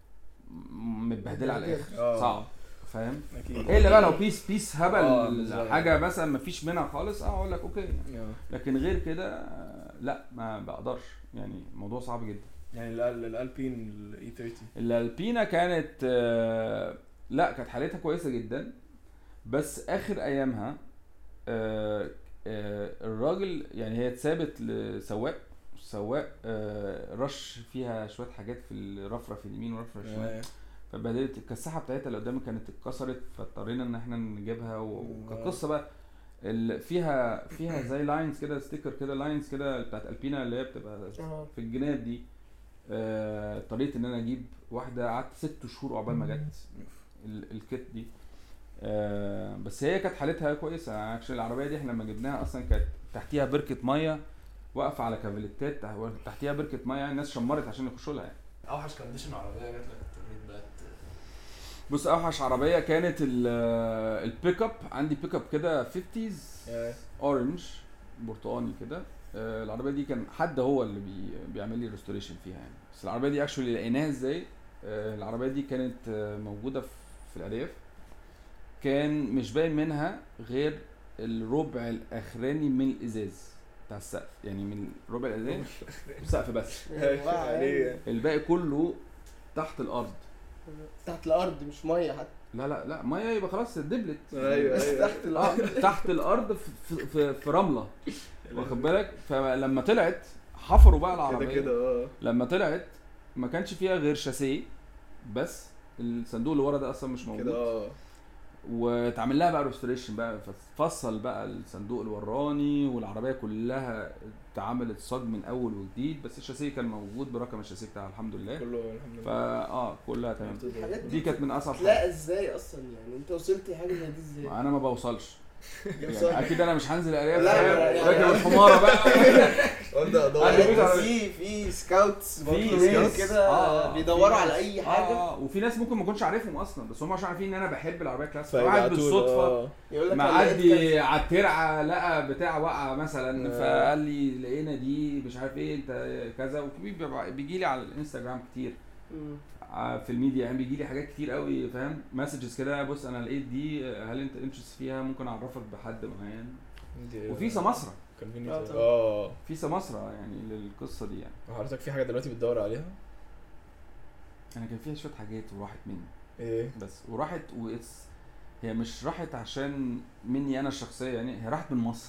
م- متبهدله على الاخر اه. صعب فاهم اكيد الا بقى لو بيس بيس اه، هبل بالظبط. حاجه مثلا ما فيش منها خالص اه اقول لك اوكي يعني. اه. لكن غير كده آه، لا ما بقدرش يعني الموضوع صعب جدا يعني الأل- الالبين الاي 30 الالبينا كانت آه، لا كانت حالتها كويسه جدا بس اخر ايامها آه، آه، الراجل يعني هي اتثابت لسواق السواق آه، رش فيها شويه حاجات في الرفرف اليمين ورفرف الشمال آه. فبدات الكساحه بتاعتها اللي قدامي كانت اتكسرت فاضطرينا ان احنا نجيبها وكانت آه. قصه بقى ال- فيها فيها زي لاينز كده ستيكر كده لاينز كده بتاعت البينا اللي هي بتبقى اه في الجناب دي آه، اضطريت ان انا اجيب واحده قعدت ست شهور عقبال ما جت ال- الكيت دي آه، بس هي كانت حالتها كويسه عشان العربيه دي احنا لما جبناها اصلا كانت تحتيها بركه ميه واقفه على كافيلتات تح- تحتيها بركه ميه يعني الناس شمرت عشان يخشوا لها يعني. اوحش كونديشن عربيه جات لك اضطريت بقى ت- بص اوحش عربيه كانت ال- البيك اب عندي بيك اب كده 50s آه. اورنج برتقاني كده آه، العربيه دي كان حد هو اللي بي بيعمل لي ريستوريشن فيها يعني بس العربيه دي اكشولي لقيناها ازاي آه، العربيه دي كانت آه، موجوده في في الارياف كان مش باين منها غير الربع الاخراني من الازاز بتاع السقف يعني من الربع الاخراني السقف بس يعني الباقي كله تحت الارض تحت الارض مش ميه حتى لا لا لا ميه يبقى خلاص دبلت ايوه بس ايوه تحت اه الارض تحت الارض في, في, في, في رمله واخد بالك فلما طلعت حفروا بقى كده العربيه كده اه لما طلعت ما كانش فيها غير شاسيه بس الصندوق اللي ورا ده اصلا مش كده موجود اه واتعمل لها بقى ريستوريشن بقى فصل بقى الصندوق الوراني والعربيه كلها اتعملت صاج من اول وجديد بس الشاسيه كان موجود برقم الشاسيه بتاعها الحمد لله كله الحمد لله فا اه كلها تمام الحاجات دي كانت من اصعب لا حاجات ازاي اصلا يعني انت وصلت لحاجه زي دي ازاي؟ انا ما بوصلش يوصل. يعني اكيد انا مش هنزل ارياف لا، فاهم؟ لا، لا، راكب لا. الحماره بقى قلت ادور قال لي بيت يعني على- في في سكاوتس في مطلوبين scouts. كده آه، بيدوروا في على ناس- اي حاجه اه وفي ناس ممكن ما اكونش عارفهم اصلا بس هم عشان عارفين ان انا بحب العربيه كلاسيك فيبعتوا واحد له، بالصدفه آه. يقول لك أنا لقيت معدي على الترعه لقى بتاع وقع مثلا آه. فقال لي لقينا دي مش عارف ايه انت كذا وفي بيجي لي على الانستجرام كتير كذا. مم. ع- في الميديا يعني بيجي لي حاجات كتير قوي فاهم مسجز كده بص انا لقيت دي هل انت انترست فيها ممكن اعرفك بحد معين دي- وفي سماسره convenient. آه، طبعا. اه في سماسره يعني للقصه دي يعني حضرتك في حاجه دلوقتي بتدور عليها انا كان فيها شويه حاجات وراحت مني ايه بس وراحت وإتس هي مش راحت عشان مني انا الشخصيه يعني هي راحت من مصر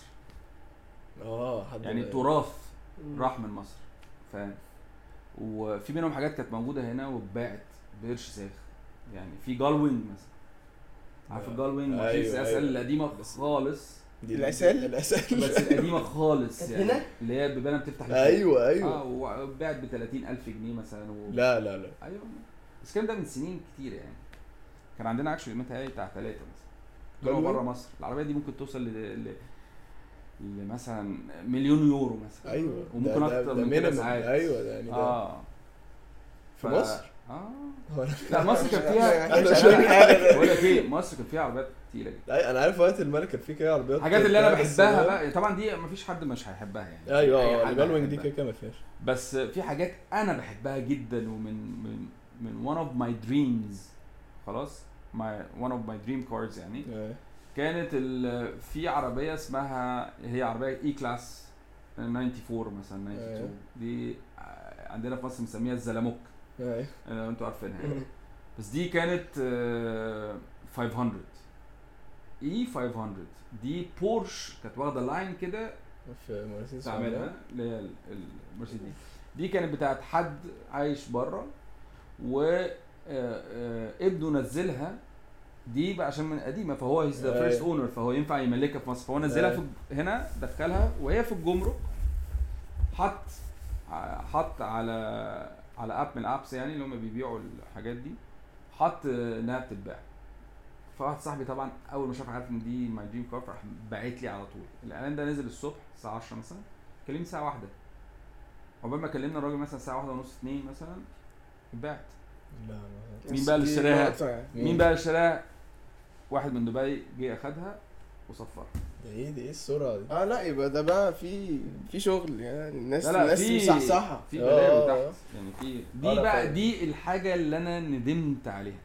اه حد يعني تراث مم. راح من مصر فاهم وفي منهم حاجات كانت موجوده هنا واتباعت بقرش ساخ يعني في جال وينج مثلا عارف آه. الجال وينج أيوة، ماشين سي اس أيوة. ال القديمه بس- خالص دي العسال؟ العسال بس القديمه خالص كانت يعني هنا؟ اللي هي بيبانها بتفتح لفوق. ايوه ايوه اه وباعت ب 30000 جنيه مثلا و... لا لا لا ايوه بس الكلام ده من سنين كتير يعني كان عندنا اكشولي متهيألي بتاع ثلاثه مثلا طلعوا جال بره وينج؟ مصر العربيه دي ممكن توصل ل... ل... لمثلا مليون يورو مثلا ايوه وممكن ده- ده- أكتر ده من كده minimum. ساعات. ايوه ده يعني ده اه في ف- مصر؟ اه هو لا مصر كان احنا فيها مش فاهمين حاجه بقول لك ايه مصر كان فيها عربيات كتيره جدا لا انا عارف وقت الملك كان في كده عربيات الحاجات اللي انا بتاع، بس بحبها ده- بقى طبعا دي مفيش حد مش هيحبها يعني ايوه أي اه حد الجالوينج دي هيحبها. كده كده ما فيهاش بس في حاجات انا بحبها جدا ومن من من one of my dreams خلاص my one of my dream cars يعني آه. كانت ال- في عربيه اسمها هي عربيه اي كلاس 94 مثلا 92 دي آه، عندنا في مصر مسميها الزلموك ايوه آه، انتوا عارفينها يعني بس دي كانت آه، 500 اي 500 دي بورش كانت واخده لاين كده في مرسيدس تعملها اللي هي ال- المرسيدس دي كانت بتاعت حد عايش بره و آه، آه، ابنه نزلها دي بقى عشان من قديمه فهو هيز ذا أيوة. فيرست اونر فهو ينفع يملكها في مصر فهو نزلها في أيوة. الج- هنا دخلها وهي في الجمرك حط ع- حط على على اب من الابس يعني اللي هم بيبيعوا الحاجات دي حط آه، انها بتتباع فواحد صاحبي طبعا اول ما شاف عارف ان دي ماي دريم كار فراح باعت لي على طول الاعلان ده نزل الصبح الساعه 10 مثلا كلمني الساعه واحدة عقبال ما كلمنا الراجل مثلا الساعه واحدة ونص اتنين مثلا اتباعت لا ما- مين بقى اللي دي اشتراها؟ نقطة يعني. مين بقى اللي اشتراها واحد من دبي جه اخدها وصفرها ده ايه دي ايه السرعه دي؟ اه لا يبقى ده بقى في في شغل يعني الناس لا لا الناس في مصحصحه في آه، بلاوي آه. تحت يعني في آه، دي لا بقى فعلا. دي الحاجه اللي انا ندمت عليها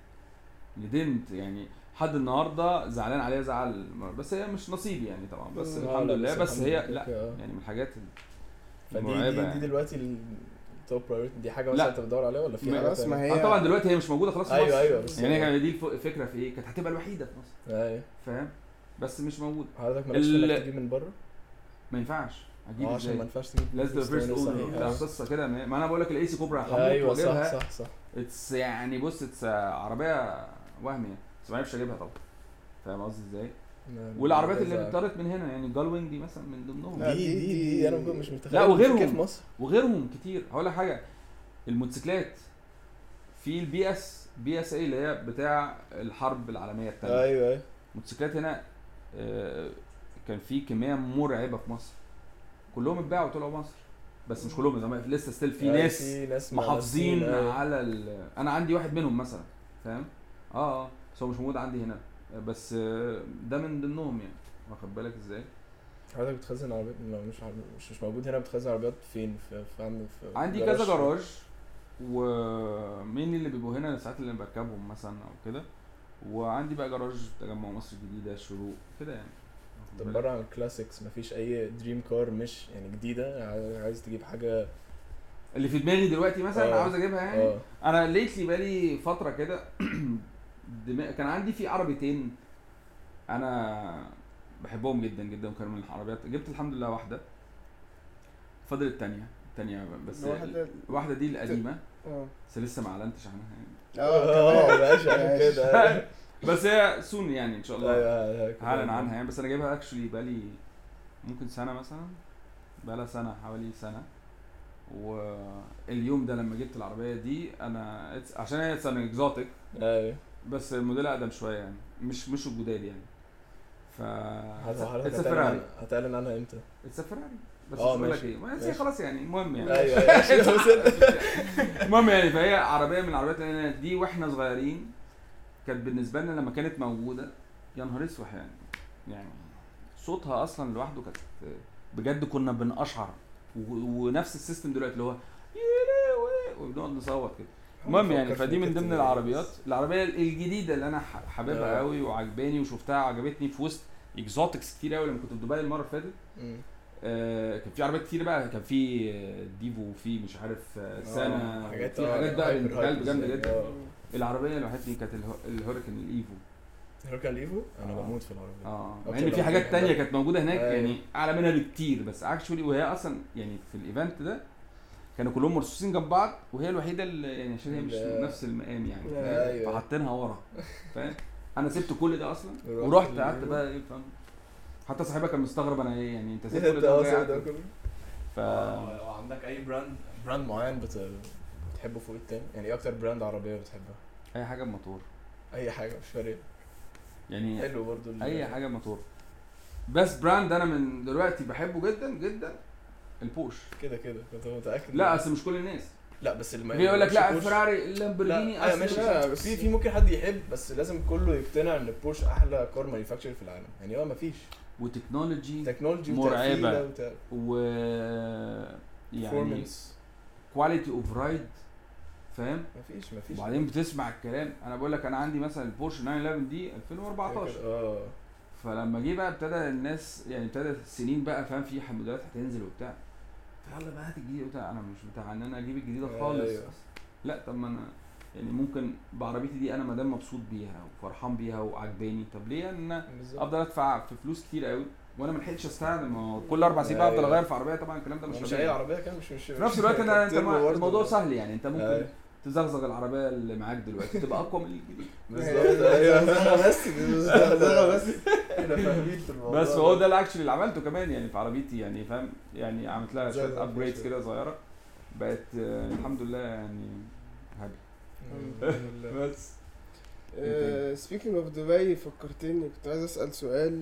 ندمت يعني حد النهارده زعلان عليها زعل بس هي مش نصيبي يعني طبعا بس آه، الحمد لا، لله بس الحمد هي لله لا كده، آه. يعني من الحاجات فدي مرعبة دي, دي يعني. دلوقتي التوب برايورتي دي حاجه لا. مثلا انت بتدور عليها ولا في حاجه خلاص ما تانية؟ هي اه طبعا دلوقتي هي مش موجوده خلاص في أيوة، مصر أيوة، بس يعني هي- هي دي الف- الفكره في ايه كانت هتبقى الوحيده في مصر ايوه فاهم بس مش موجوده حضرتك مالكش ال- انك تجيب من بره؟ ما ينفعش اجيب اه عشان ما ازاي ينفعش تجيب لازم تبقى فيرست صحيح. اونر بتاع آه. قصه كده ما ما انا بقول لك الاي سي كوبرا هموت ايوه واجيبها صح صح صح اتس يعني بص اتس عربيه وهم يعني بس ما عرفش اجيبها طبعا فاهم قصدي ازاي؟ نعم. والعربيات اللي ده- طارت من هنا يعني جالوينج دي مثلا من ضمنهم لا، دي دي- دي, دي- دي انا مش متخيل لا، وغيرهم. كيف مصر وغيرهم كتير هقول لك حاجه الموتوسيكلات في البي اس بي اس اي اللي هي بتاع الحرب العالميه الثانيه ايوه ايوه الموتوسيكلات هنا آه، كان في كميه مرعبه في مصر كلهم اتباعوا طلعوا مصر بس مش كلهم زي ما- لسه ستيل في أيوة، ناس في ناس محافظين ناسين، أيوة. على ال... انا عندي واحد منهم مثلا فاهم اه اه بس هو مش موجود عندي هنا بس آه، ده من ضمنهم يعني واخد بالك ازاي حضرتك بتخزن عربيات لو مش مش مش موجود هنا بتخزن عربيات فين في في عند في عندي كذا جراج ومين اللي بيبقوا هنا ساعات اللي بركبهم مثلا او كده وعندي بقى جراج في تجمع مصر الجديده الشروق كده يعني واخد طب بالك؟ بره عن الكلاسيكس مفيش اي دريم كار مش يعني جديده عايز- عايز تجيب حاجه اللي في دماغي دلوقتي مثلا آه. عاوز اجيبها يعني اه انا ليتلي بقالي فتره كده دماغ كان عندي في عربيتين انا بحبهم جدا جدا وكانوا من العربيات جبت الحمد لله واحده فاضل التانية التانية بس واحدة واحدة دي القديمة اه بس لسه ما اعلنتش عنها يعني اه كمان. ماشي عشان ماشي. كده أيوة. بس هي سون يعني ان شاء الله أيوة، أيوة، كده. هعلن عنها يعني بس انا جايبها اكشولي بقالي ممكن سنة مثلا بقالها سنة حوالي سنة واليوم ده لما جبت العربية دي انا it's- عشان هي سنة اكزوتيك ايوه بس الموديل اقدم شوية يعني مش مش الجداد يعني ف حضرتك اتس هتعلن فيراري عنها- هتعلن عنها امتى؟ اتس فيراري بس اه، مش بقول لك ماشي. ايه ما هي ماشي. خلاص يعني المهم يعني ايوه أيوة، بس المهم يعني فهي عربيه من العربيات اللي أنا دي واحنا صغيرين كانت بالنسبه لنا لما كانت موجوده يا نهار اسود يعني يعني صوتها اصلا لوحده كانت بجد كنا بنقشعر و- ونفس السيستم دلوقتي اللي هو يا لهوي وبنقعد نصوت كده المهم يعني بفكر فدي في من حتة ضمن ال- العربيات العربيه الجديده اللي انا ح- حاببها آه. قوي وعجباني وشفتها وعجبتني في وسط اكزوتكس كتير قوي لما كنت في دبي المره اللي فاتت مم. آه، كان في عربيات كتير بقى كان في آه، ديفو وفي مش عارف آه، سانا آه، حاجات في حاجات بقى بنت هايبر- كلب جامده هايبر جدا آه. العربيه اللي وحشتني كانت الهو- الهوريكان الايفو هيركان ليفو انا آه. بموت في العربيه اه أكتر مع ان في لو حاجات بحبها. تانية كانت موجوده هناك أيوة. يعني اعلى منها بكتير بس اكشولي وهي اصلا يعني في الايفنت ده كانوا كلهم مرصوصين جنب بعض وهي الوحيده اللي يعني عشان هي مش لا. نفس المقام يعني أيوة. فحاطينها ورا فاهم انا سبت كل ده اصلا ورحت ورحت ال- قعدت بقى ايه فاهم حتى صاحبها كان مستغرب انا ايه يعني انت سبت انت كل ده اه وجاي سيب ده قاعد؟ كله ف لو عندك اي براند براند معين بت... بتحبه فوق التاني يعني ايه اكتر براند عربيه بتحبها اي حاجه بموتور اي حاجه مش فارق يعني حلو برضو ال- اي حاجه بموتور بس براند انا من دلوقتي بحبه جدا جدا البورش كده كده كنت متاكد لا اصل مش كل الناس لا بس اللي ما في يقول لك لا يحبش بورش- الفراري اللامبورجيني لا ايوه أصل ماشي لا، لا بس- في في ممكن حد يحب بس لازم كله يقتنع ان بورش احلى كار مانيفاكتشر في العالم يعني هو مفيش وتكنولوجي تكنولوجي مرعبة. وتقفيلة وت- و يعني performance. كواليتي اوف رايد فاهم مفيش مفيش وبعدين بتسمع الكلام انا بقول لك انا عندي مثلا البورش 911 دي كده 2014 كده. اه فلما جه بقى ابتدى الناس يعني ابتدى السنين بقى فاهم في موديلات هتنزل وبتاع يلا بقى هات الجديد وبتاع انا مش بتاع ان انا اجيب الجديده خالص أيوة. لا طب ما انا يعني ممكن بعربيتي دي انا ما دام مبسوط بيها وفرحان بيها وعجباني طب ليه ان أنا بالظبط افضل ادفع في فلوس كتير قوي وانا ما لحقتش استخدم ما هو كل اربع سنين بقى افضل أيوة. اغير في عربيه طبعا الكلام ده مش, مش, مش طبيعي. اي عربيه كان مش مش في نفس الوقت انا انت تربو ما- برضه. الموضوع سهل يعني انت ممكن أيوة. تزغزغ العربيه اللي معاك دلوقتي تبقى اقوى من الجديد بالظبط ايوه بس بالظبط بس احنا فاهمين في الموضوع بس هو ده اللي اكشلي اللي عملته كمان يعني في عربيتي يعني فاهم يعني عملت لها زي شويه زي ابجريدز الفل. كده صغيره بقت آه، الحمد لله يعني هابي الحمد لله. بس سبيكينج اوف دبي فكرتني كنت عايز اسال سؤال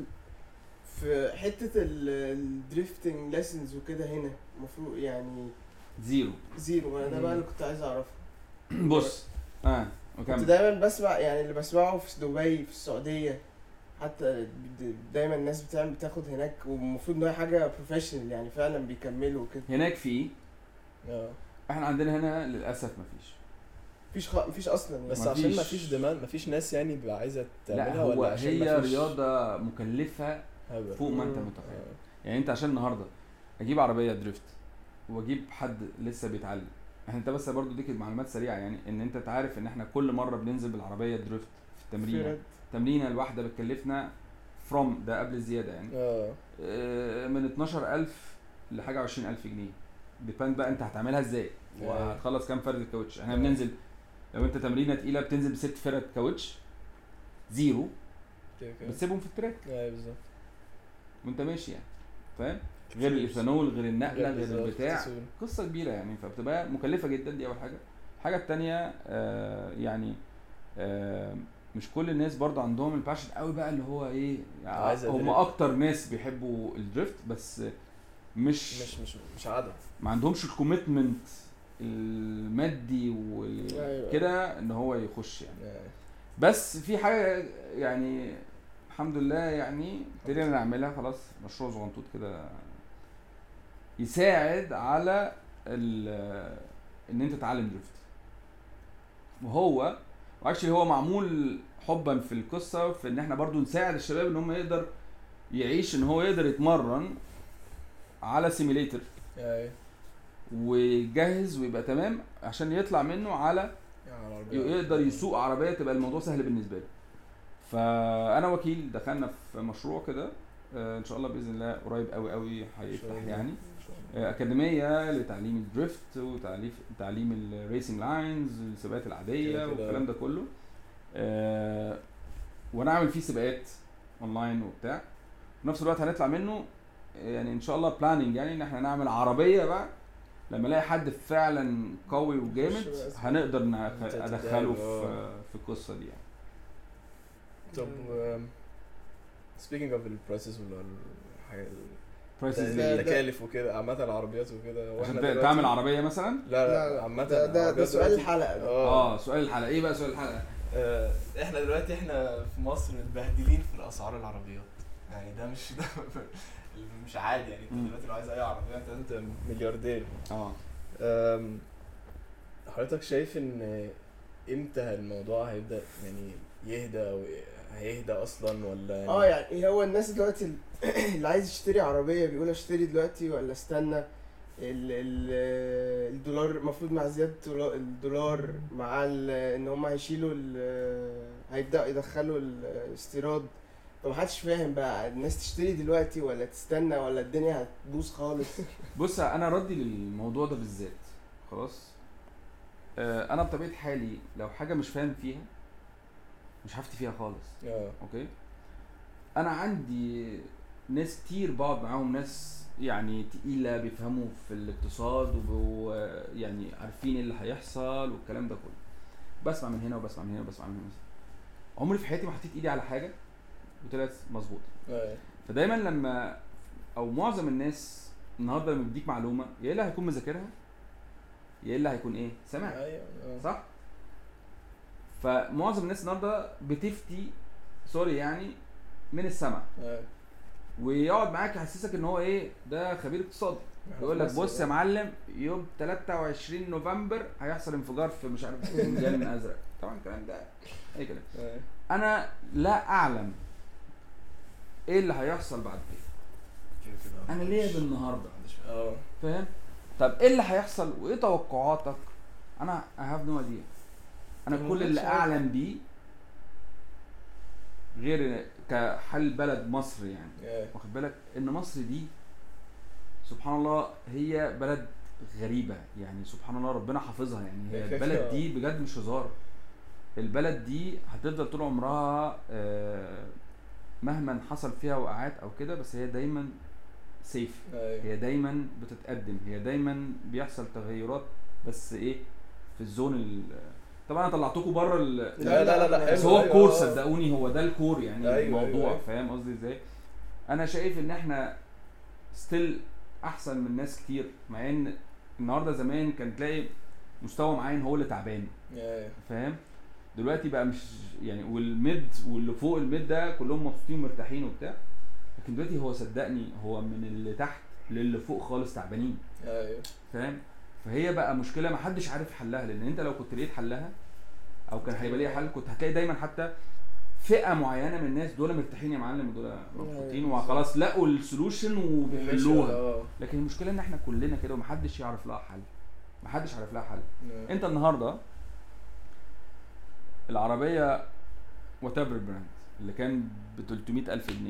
في حته الدريفتنج ليسنز وكده هنا المفروض يعني زيرو زيرو انا ده بقى مم. اللي كنت عايز اعرفه بص اه كنت وكمل دايما بسمع يعني اللي بسمعه في دبي في السعوديه حتى د- دايما الناس بتعمل بتاخد هناك والمفروض ان هي حاجه بروفيشنال يعني فعلا بيكملوا وكده هناك في اه احنا عندنا هنا للاسف مفيش مفيش خ... مفيش اصلا يعني بس مفيش- عشان ما فيش ديماند ما فيش ناس يعني بقى عايزه تعملها لا هو ولا عشان هي مفيش رياضه مكلفه هبل؟ فوق ما انت مم. متخيل آه. يعني انت عشان النهارده اجيب عربيه دريفت واجيب حد لسه بيتعلم احنا انت بس برضو ديك المعلومات سريعه يعني ان انت تعرف ان احنا كل مره بننزل بالعربيه دريفت في التمرين فرد. تمرينه الواحده بتكلفنا فروم ده قبل الزياده يعني اه آه، من 12000 لحاجه 20000 جنيه ديبند بقى انت هتعملها ازاي أيوة. وهتخلص كام فرد الكاوتش احنا أيوة. بننزل لو انت تمرينه تقيله بتنزل بست فرد كاوتش زيرو كده كده بتسيبهم في التراك ايوه بالظبط وانت ماشي يعني فاهم غير الايثانول غير النقله غير بالظبط، البتاع تسويق. قصه كبيره يعني فبتبقى مكلفه جدا دي اول حاجه الحاجه التانية آه يعني آه مش كل الناس برضه عندهم الباشن قوي بقى اللي هو ايه يعني عايز هم أدريفت. اكتر ناس بيحبوا الدريفت بس مش, مش مش مش عدد ما عندهمش الكوميتمنت المادي أيوة. وكده ان هو يخش يعني آه. بس في حاجه يعني الحمد لله يعني ابتدينا نعملها خلاص مشروع صغنطوط كده يساعد على ال- ان انت تتعلم دريفت وهو واكشلي هو معمول حبا في القصه في ان احنا برضو نساعد الشباب ان هم يقدر يعيش ان هو يقدر يتمرن على سيميليتر ايوه ويجهز ويبقى تمام عشان يطلع منه على يعني على العربية. يقدر يسوق عربيه تبقى الموضوع سهل بالنسبه له فانا وكيل دخلنا في مشروع كده آه، ان شاء الله باذن الله قريب قوي قوي إن شاء هيفتح الله. يعني إن شاء الله. آه، اكاديميه لتعليم الدريفت وتعليم تعليم الريسنج لاينز السباقات العاديه كده كده. والكلام ده كله آه، وانا عامل فيه سباقات اونلاين وبتاع في نفس الوقت هنطلع منه آه، يعني ان شاء الله بلاننج يعني ان احنا نعمل عربيه بقى لما الاقي حد فعلا قوي وجامد يخش بقى اسمه. هنقدر نع- أنت ادخله في تدعم، في القصه دي يعني طب سبيكينج اوف البرايسز ولا الحاجات برايسز لا، ليه؟ لا. التكاليف وكده عامة العربيات وكده عشان واحنا ت- دلوقتي- تعمل عربيه مثلا لا لا، لا عامة ده ده, ده العربيات سؤال دلوقتي- الحلقه ده. اه اه سؤال الحلقه ايه بقى سؤال الحلقه آه، احنا دلوقتي احنا في مصر متبهدلين في الاسعار العربيات يعني ده مش ده مش عادي يعني مم. انت دلوقتي لو عايز اي عربيه انت انت ملياردير اه أم، حضرتك شايف ان امتى الموضوع هيبدا يعني يهدى او هيهدى اصلا ولا يعني اه يعني إيه هو الناس دلوقتي ال- اللي عايز يشتري عربيه بيقول اشتري دلوقتي ولا استنى ال ال الدولار المفروض مع زياده الدولا- الدولار مع ال- ان هم هيشيلوا ال- هيبداوا يدخلوا الاستيراد فمحدش فاهم بقى الناس تشتري دلوقتي ولا تستنى ولا الدنيا هتبوظ خالص بص انا ردي للموضوع ده بالذات خلاص آه انا بطبيعه حالي لو حاجه مش فاهم فيها مش هفتي فيها خالص اه اوكي انا عندي ناس كتير بقعد معاهم ناس يعني تقيله بيفهموا في الاقتصاد ويعني عارفين ايه اللي هيحصل والكلام ده كله بسمع من هنا وبسمع من هنا وبسمع من هنا عمري في حياتي ما حطيت ايدي على حاجه وطلعت مظبوطه آه. فدايما لما او معظم الناس النهارده لما بيديك معلومه يا الا هيكون مذاكرها يا الا هيكون ايه سامعها ايوه آه. صح فمعظم الناس النهارده بتفتي سوري يعني من السمع آه. ويقعد معاك يحسسك ان هو ايه ده خبير اقتصادي إحنا يقول في لك مصر بص يا بقى. معلم يوم 23 نوفمبر هيحصل انفجار في مش عارف فنجان ازرق طبعا الكلام ده اي كلام آه. انا لا اعلم ايه اللي هيحصل بعد كده كده كده انا ليا بالنهارده اه فاهم طب ايه اللي هيحصل وايه توقعاتك انا I have no idea انا طب كل اللي ماشي عادي. اعلم بيه غير كحل بلد مصر يعني آه. واخد بالك ان مصر دي سبحان الله هي بلد غريبه يعني سبحان الله ربنا حافظها يعني هي البلد دي بجد مش هزار البلد دي هتفضل طول عمرها آه، مهما حصل فيها وقعات او كده بس هي دايما سيف ايوه هي دايما بتتقدم هي دايما بيحصل تغيرات بس ايه في الزون ال طبعا انا طلعتكم بره ال... لا لا لا لا بس حلو، هو أيوة، الكور آه. صدقوني هو ده الكور يعني أيوة، الموضوع أيوة. فاهم قصدي ازاي انا شايف ان احنا ستيل احسن من ناس كتير مع ان النهارده زمان كان تلاقي مستوى معين هو اللي تعبان آه. فاهم دلوقتي بقى مش يعني والميد واللي فوق الميد ده كلهم مبسوطين ومرتاحين وبتاع لكن دلوقتي هو صدقني هو من اللي تحت للي فوق خالص تعبانين ايوه فاهم فهي بقى مشكله ما حدش عارف حلها لان انت لو كنت لقيت حلها او كان هيبقى ليها حل كنت هتلاقي دايما حتى فئه معينه من الناس دول مرتاحين يا معلم ودول مبسوطين أيوة. وخلاص لقوا السولوشن وبيحلوها اه لكن المشكله ان احنا كلنا كده ومحدش يعرف لها حل محدش عارف لها حل آه. انت النهارده العربيه وات ايفر براند اللي كان ب 300 الف جنيه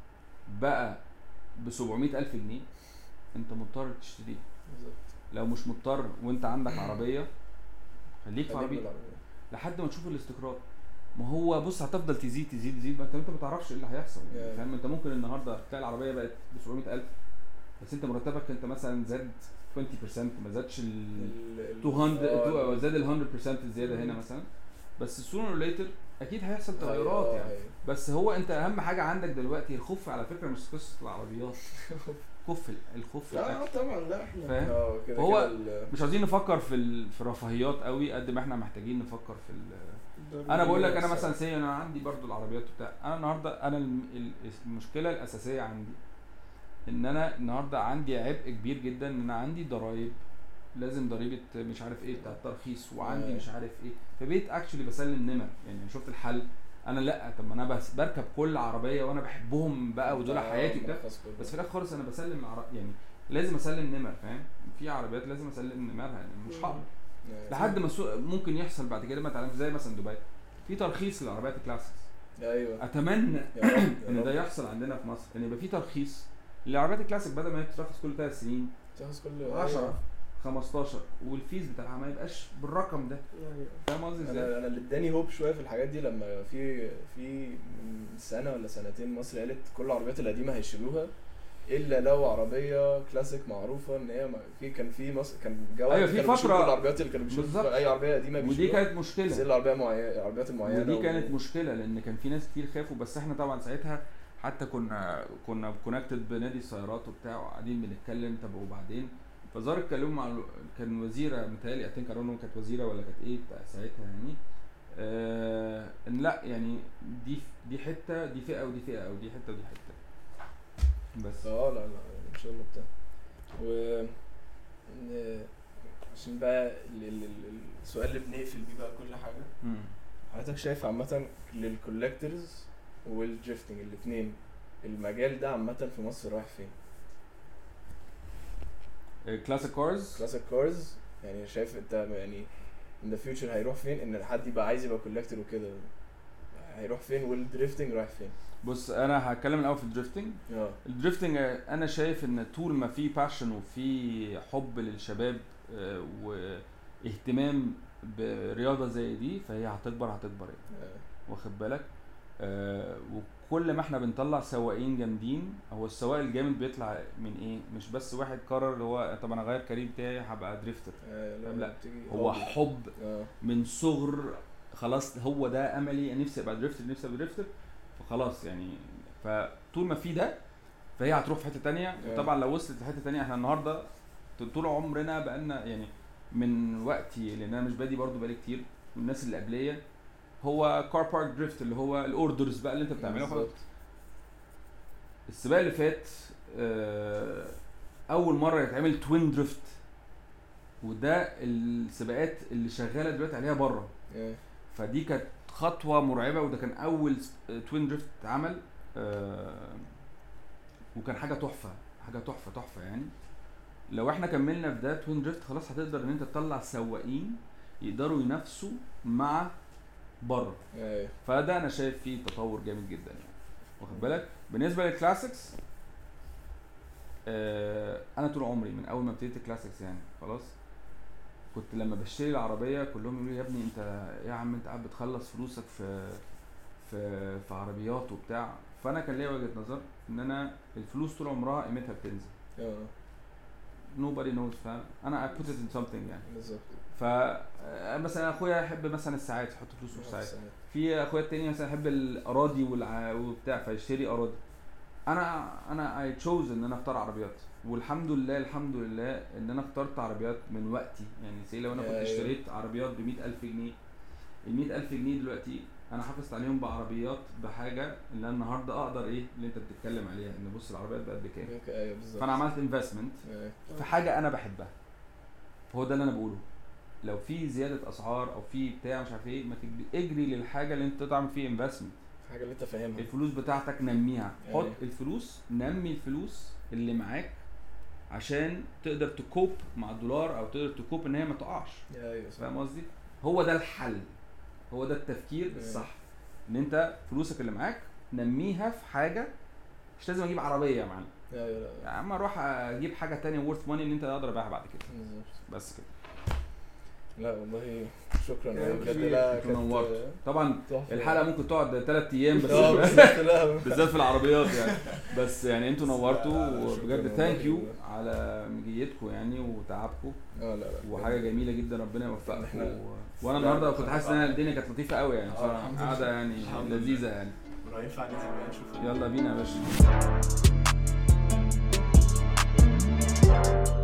بقى ب 700 الف جنيه انت مضطر تشتريه بالظبط لو مش مضطر وانت عندك عربيه خليك في خليك عربيه بالعربية. لحد ما تشوف الاستقرار ما هو بص هتفضل تزيد تزيد تزيد ما انت انت ما تعرفش ايه اللي هيحصل يعني Yeah. فاهم انت ممكن النهارده تلاقي العربيه بقت ب 700000 بس انت مرتبك انت مثلا زاد 20% ما زادش ال ال- ال- 200 آه، تو- زاد ال 100% الزياده هنا مثلا بس sooner or later اكيد هيحصل تغيرات أيوة، يعني أيوة. بس هو انت اهم حاجه عندك دلوقتي الخوف على فكره مش قصه العربيات خوف ال- الخوف في لا الاكل طبعا لا احنا فاهم اه كده فهو- كده ال- مش عايزين نفكر في ال... في الرفاهيات قوي قد ما احنا محتاجين نفكر في ال... انا بقول لك انا مثلا سي انا عندي برضو العربيات وبتاع انا النهارده انا الم- ال- المشكله الاساسيه عندي ان انا النهارده عندي عبء كبير جدا ان انا عندي ضرايب لازم ضريبه مش عارف ايه بتاع الترخيص وعندي آه. مش عارف ايه فبقيت اكشلي بسلم نمر يعني شفت الحل انا لا طب ما انا بس بركب كل عربيه وانا بحبهم بقى ودول آه، حياتي وبتاع ملخص كله. بس في الاخر خالص انا بسلم العر... يعني لازم اسلم نمر فاهم في عربيات لازم اسلم نمرها يعني مش هقدر آه. لحد ما السوق ممكن يحصل بعد كده ما تعلمش زي مثلا دبي في ترخيص للعربيات الكلاسيكس ايوه اتمنى يا رب، يا ان رب. ده يحصل عندنا في مصر ان يبقى في ترخيص للعربيات الكلاسيك بدل ما هي بتترخص كل ثلاث سنين تاخذ كل 10 15 والفيز بتاعها ما يبقاش بالرقم ده أيوة. فاهم قصدي ازاي؟ انا انا اللي اداني هوب شويه في الحاجات دي لما في في من سنه ولا سنتين مصر قالت كل العربيات القديمه هيشيلوها الا لو عربيه كلاسيك معروفه ان هي ما- في كان في مصر كان جو أيوة، وقت في كانوا بيشيلوا فترة- كل العربيات اللي كانوا بيشيلوا بالظبط. اي عربيه قديمه ودي بيشيلوها كانت بس مشكله العربيه معينه العربيات المعينه ودي و- كانت مشكله لان كان في ناس كتير خافوا بس احنا طبعا ساعتها حتى كنا كنا كونكتد بنادي السيارات وبتاع وقاعدين بنتكلم طب وبعدين فظهر اتكلموا مع ال- كان وزيره متهيألي اي ثينك كانت وزيره ولا كانت ايه بتاع ساعتها يعني آه ان لا يعني دي دي حته دي فئه ودي فئه ودي حته ودي حته بس اه لا لا ان شاء الله بتاع و ن- عشان بقى ال- ال- ال- السؤال اللي بنقفل بيه بقى كل حاجه مم. حضرتك شايف عامة للكولكترز والدريفتنج الاتنين المجال ده عامة في مصر رايح فين؟ كلاسيك كارز كلاسيك كارز يعني شايف انت يعني in the future هيروح فين ان حد يبقى عايز يبقى كولكتور وكده هيروح فين والدريفتنج رايح فين؟ بص انا هتكلم الاول في الدريفتنج اه الدريفتنج آه، انا شايف ان طول ما في باشن وفي حب للشباب آه، واهتمام برياضه زي دي فهي هتكبر هتكبر يعني آه، واخد بالك آه وكل ما احنا بنطلع سواقين جامدين هو السواق الجامد بيطلع من ايه مش بس واحد قرر اللي هو طب انا اغير كارير بتاعي هبقى دريفتر آه، لا، بتيجي هو hobby. حب اه من صغر خلاص هو ده املي أنا نفسي ابقى دريفتر نفسي ابقى دريفتر فخلاص يعني فطول ما في ده فهي هتروح في حته تانية Yeah. طبعا لو وصلت لحته تانية احنا النهارده طول عمرنا بقالنا يعني من وقتي لان انا مش بادي برضو بقالي كتير من الناس اللي قبليه هو كار بارك دريفت اللي هو الاوردرز بقى اللي انت بتعمله خلاص بالظبط. السباق اللي فات آه، اول مره يتعمل توين دريفت وده السباقات اللي شغاله دلوقتي عليها بره Yeah. فدي كانت خطوه مرعبه وده كان اول توين دريفت اتعمل آه، وكان حاجه تحفه حاجه تحفه تحفه يعني لو احنا كملنا في ده توين دريفت خلاص هتقدر ان انت تطلع سواقين يقدروا ينافسوا مع بره Yeah. فده انا شايف فيه تطور جامد جدا يعني واخد بالك بالنسبه للكلاسيكس آه انا طول عمري من اول ما ابتديت الكلاسيكس يعني خلاص كنت لما بشتري العربيه كلهم يقولوا لي يا ابني انت إيه يا عم انت قاعد بتخلص فلوسك في في في عربيات وبتاع فانا كان ليا وجهه نظر ان انا الفلوس طول عمرها قيمتها بتنزل Yeah. nobody knows فانا I put it in something يعني بالظبط ف آه، مثلا اخويا يحب مثلا الساعات يحط فلوسه في الساعات في اخويا التاني مثلا يحب الاراضي والع... وبتاع فيشتري اراضي انا انا اي تشوز ان انا اختار عربيات والحمد لله الحمد لله ان انا اخترت عربيات من وقتي يعني سي لو انا كنت أيوة. اشتريت عربيات ب ألف جنيه ال 100000 جنيه دلوقتي انا حافظت عليهم بعربيات بحاجه اللي انا النهارده اقدر ايه اللي انت بتتكلم عليها ان بص العربيات بقت بكام ايوه بالظبط فانا عملت انفستمنت Yeah. في حاجه انا بحبها هو ده اللي انا بقوله لو في زياده اسعار او في بتاع مش عارف ايه ما تجري اجري للحاجه اللي انت تعمل فيه انفستمنت حاجه اللي انت فاهمها الفلوس بتاعتك نميها حط أيوة. الفلوس نمي الفلوس اللي معاك عشان تقدر تكوب مع الدولار او تقدر تكوب ان هي ما تقعش ايوه صح فاهم قصدي هو ده الحل هو ده التفكير أيوة. الصح ان انت فلوسك اللي معاك نميها في حاجه مش لازم اجيب عربيه يا معلم ايوه لا يا عم اروح اجيب حاجه تانية ورث ماني اللي انت اقدر ابيعها بعد كده بالظبط بس كده لا والله شكرا يعني بجد كبير. لا انتوا كانت نورتوا. طبعا تحفة. الحلقه ممكن تقعد ثلاث ايام بس اه بالظبط لا بالذات في العربيات يعني بس يعني انتوا لا، نورتوا لا، شكراً وبجد والله. ثانك يو على مجيتكم يعني وتعبكم اه لا لا وحاجه جميله جدا ربنا يوفقكم احنا- و... وانا لا، النهارده لا، كنت حاسس ان انا الدنيا كانت لطيفه قوي يعني اه، الحمد لله. قاعده يعني الحمد لله. لذيذه يعني ولو ينفع ننزل بقى نشوف يلا بينا يا باشا